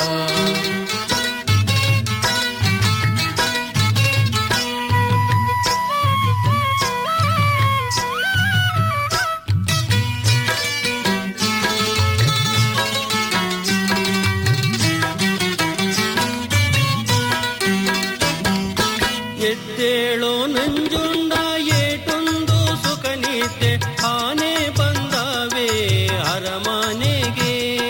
ಎದ್ದೇಳೋ ನಂಜುಂಡ ಏಟೊಂದು ಸುಖ ನಿದ್ದೆ ಆನೆ ಬಂದವೆ ಅರಮನೆಗೆ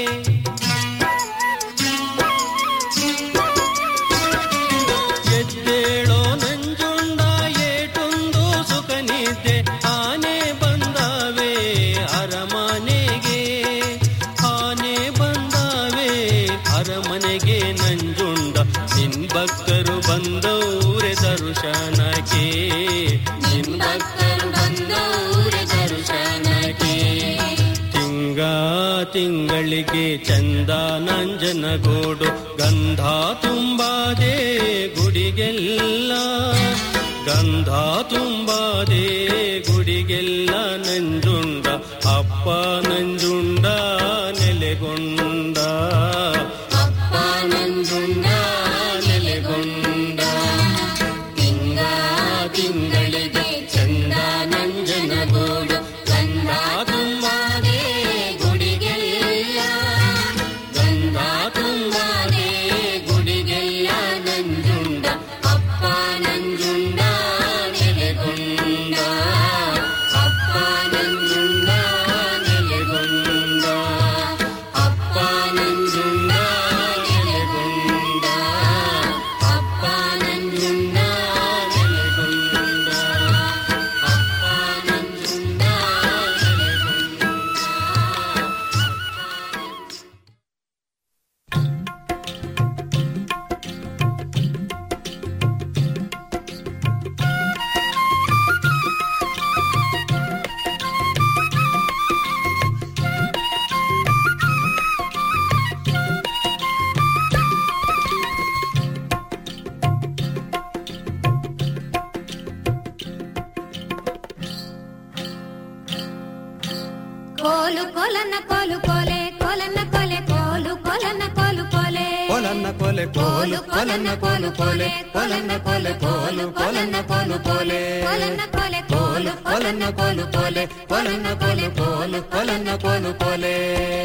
ಎದ್ದೇಳೋ ನಂಜುಂಡ ಏಟೊಂದು ಸುಖ ನಿದ್ದೆ ಆನೆ ಬಂದವೆ ಅರಮನೆಗೆ ಆನೆ ಬಂದವೆ ಅರಮನೆಗೆ ನಂಜುಂಡ ನಿನ್ ಭಕ್ತರು ಬಂದವ್ರೆ ದರ್ಶನಕ್ಕೆ ನಿನ್ ಭಕ್ತರು ಬಂದವ್ರೆ ದರ್ಶನಕ್ಕೆ ತಿಂಗ ತಿಂಗಳಿಗೆ ಚಂದ ನಂಜನಗೂಡು ಗಂಧ ತುಂಬಾದೆ ಗುಡಿಗೆಲ್ಲ ಗಂಧ ತುಂಬಾದೆ ಗುಡಿಗೆಲ್ಲ ನಂಜುಂಡ ಅಪ್ಪ ನಂಜುಂಡ ನೆಲೆಗೊಂಡ ಅಪ್ಪ ನಂಜುಂಡ ನೆಲೆಗೊಂಡ ತಿಂಗ ತಿಂಗಳಿಗೆ ಚಂದ ನಂಜನಗೂಡು ಗಂಧ ತುಂಬಾದೆ ಗುಡಿಗೆಲ್ಲ ಗಂಧ ತುಂಬಾದೆ ಗುಡಿಗೆಲ್ಲ ನಂಜುಂಡ ಅಪ್ಪ ನಂಜುಂಡ ನೆಲೆಗೊಂಡ ಅಪ್ಪ ನಂಜುಂಡ ನೆಲೆಗೊಂಡ ಅಪ್ಪ ನಂಜುಂಡ ನೆಲೆಗೊಂಡ ಅಪ್ಪ ನಂಜುಂಡ ನೆಲೆಗೊಂಡ ಅಪ್ಪ ನಂಜುಂಡ ಕೋಲು ಕೊಲನ ಕೋಲು ಕೊಲೆ ಕೊಲನ ಕೊಲೆ ಕೋಲು ಕೊಲನ ಕೋಲು ಕೊಲೆ ಕೊಲನ್ನ ಕೊಲೆ ಕೋಲು ಕೊಲನ್ನ ಕೋಲು ಕೊಲೆ ಕೊಲನ್ನ ಕೊಲೆ ಕೋಲು ಕೊಲನ್ನ ಕೋಲು ಕೊಲೆ ಕೊಲನ ಕೊಲೆ ಕೋಲು ಕೊಲನ್ನ ಕೋಲು ಕೊಲೆ ಕೊಲನ್ನ ಕೊಲೆ ಕೋಲು ಕೊಲನ್ನ ಕೋಲು ಕೊಲೆ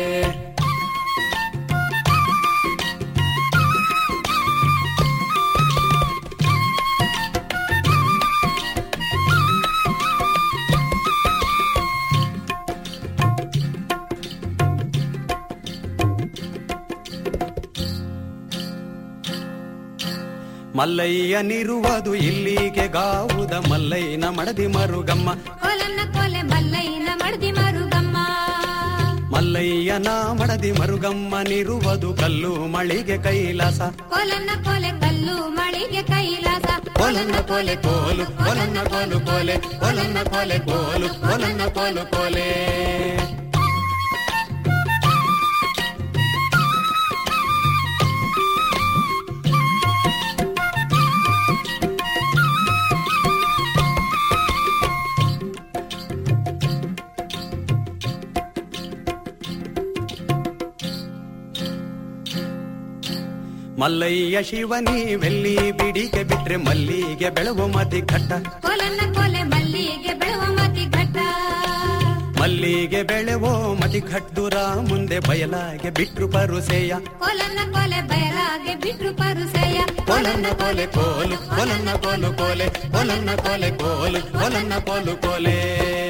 ಮಲ್ಲಯ್ಯನಿರುವುದು ಇಲ್ಲಿಗೆ ಗಾವುದ ಮಲ್ಲಯ್ಯನ ಮಡದಿ ಮರುಗಮ್ಮ ಕೊಲನ ಕೊಲೆ ಮಲ್ಲಯ್ಯನ ಮಡದಿ ಮರುಗಮ್ಮ ಮಲ್ಲಯ್ಯನ ಮಡದಿ ಮರುಗಮ್ಮನಿರುವುದು ಕಲ್ಲು ಮಳಿಗೆ ಕೈಲಾಸ ಕೊಲನ ಕೊಲೆ ಕಲ್ಲು ಮಳಿಗೆ ಕೈಲಾಸ ಕೊಲನ್ನ ಕೊಲೆ ಕೋಲು ಕೊಲನ್ನ ಕೋಲು ಕೊಲೆ ಕೊಲನ್ನ ಕೊಲೆ ಕೋಲು ಕೊಲನ್ನ ಕೋಲು ಕೊಲೆ ಮಲ್ಲಯ್ಯ ಶಿವನಿ ಬೆಲ್ಲಿ ಬಿಡಿಗೆ ಬಿಟ್ರೆ ಮಲ್ಲಿಗೆ ಬೆಳವು ಮತಿ ಘಟ್ಟ ಕೊಲನ ಕೊಲೆ ಮಲ್ಲಿಗೆ ಬೆಳವ ಮತಿ ಘಟ್ಟ ಮಲ್ಲಿಗೆ ಬೆಳೆವೋ ಮತಿಘಟ್ಟುರ ಮುಂದೆ ಬಯಲಾಗೆ ಬಿಟ್ರು ಪರುಸೆಯ ಕೊಲನ್ನ ಕೊಲೆ ಬಯಲಾಗೆ ಬಿಟ್ರು ಪರುಸೆಯ ಕೊಲನ್ನ ಕೊಲೆ ಕೋಲು ಕೊಲನ್ನ ಕೋಲು ಕೋಲೆ ಕೊಲನ್ನ ಕೊಲೆ ಕೋಲು ಕೊಲನ್ನ ಕೋಲು ಕೋಲೆ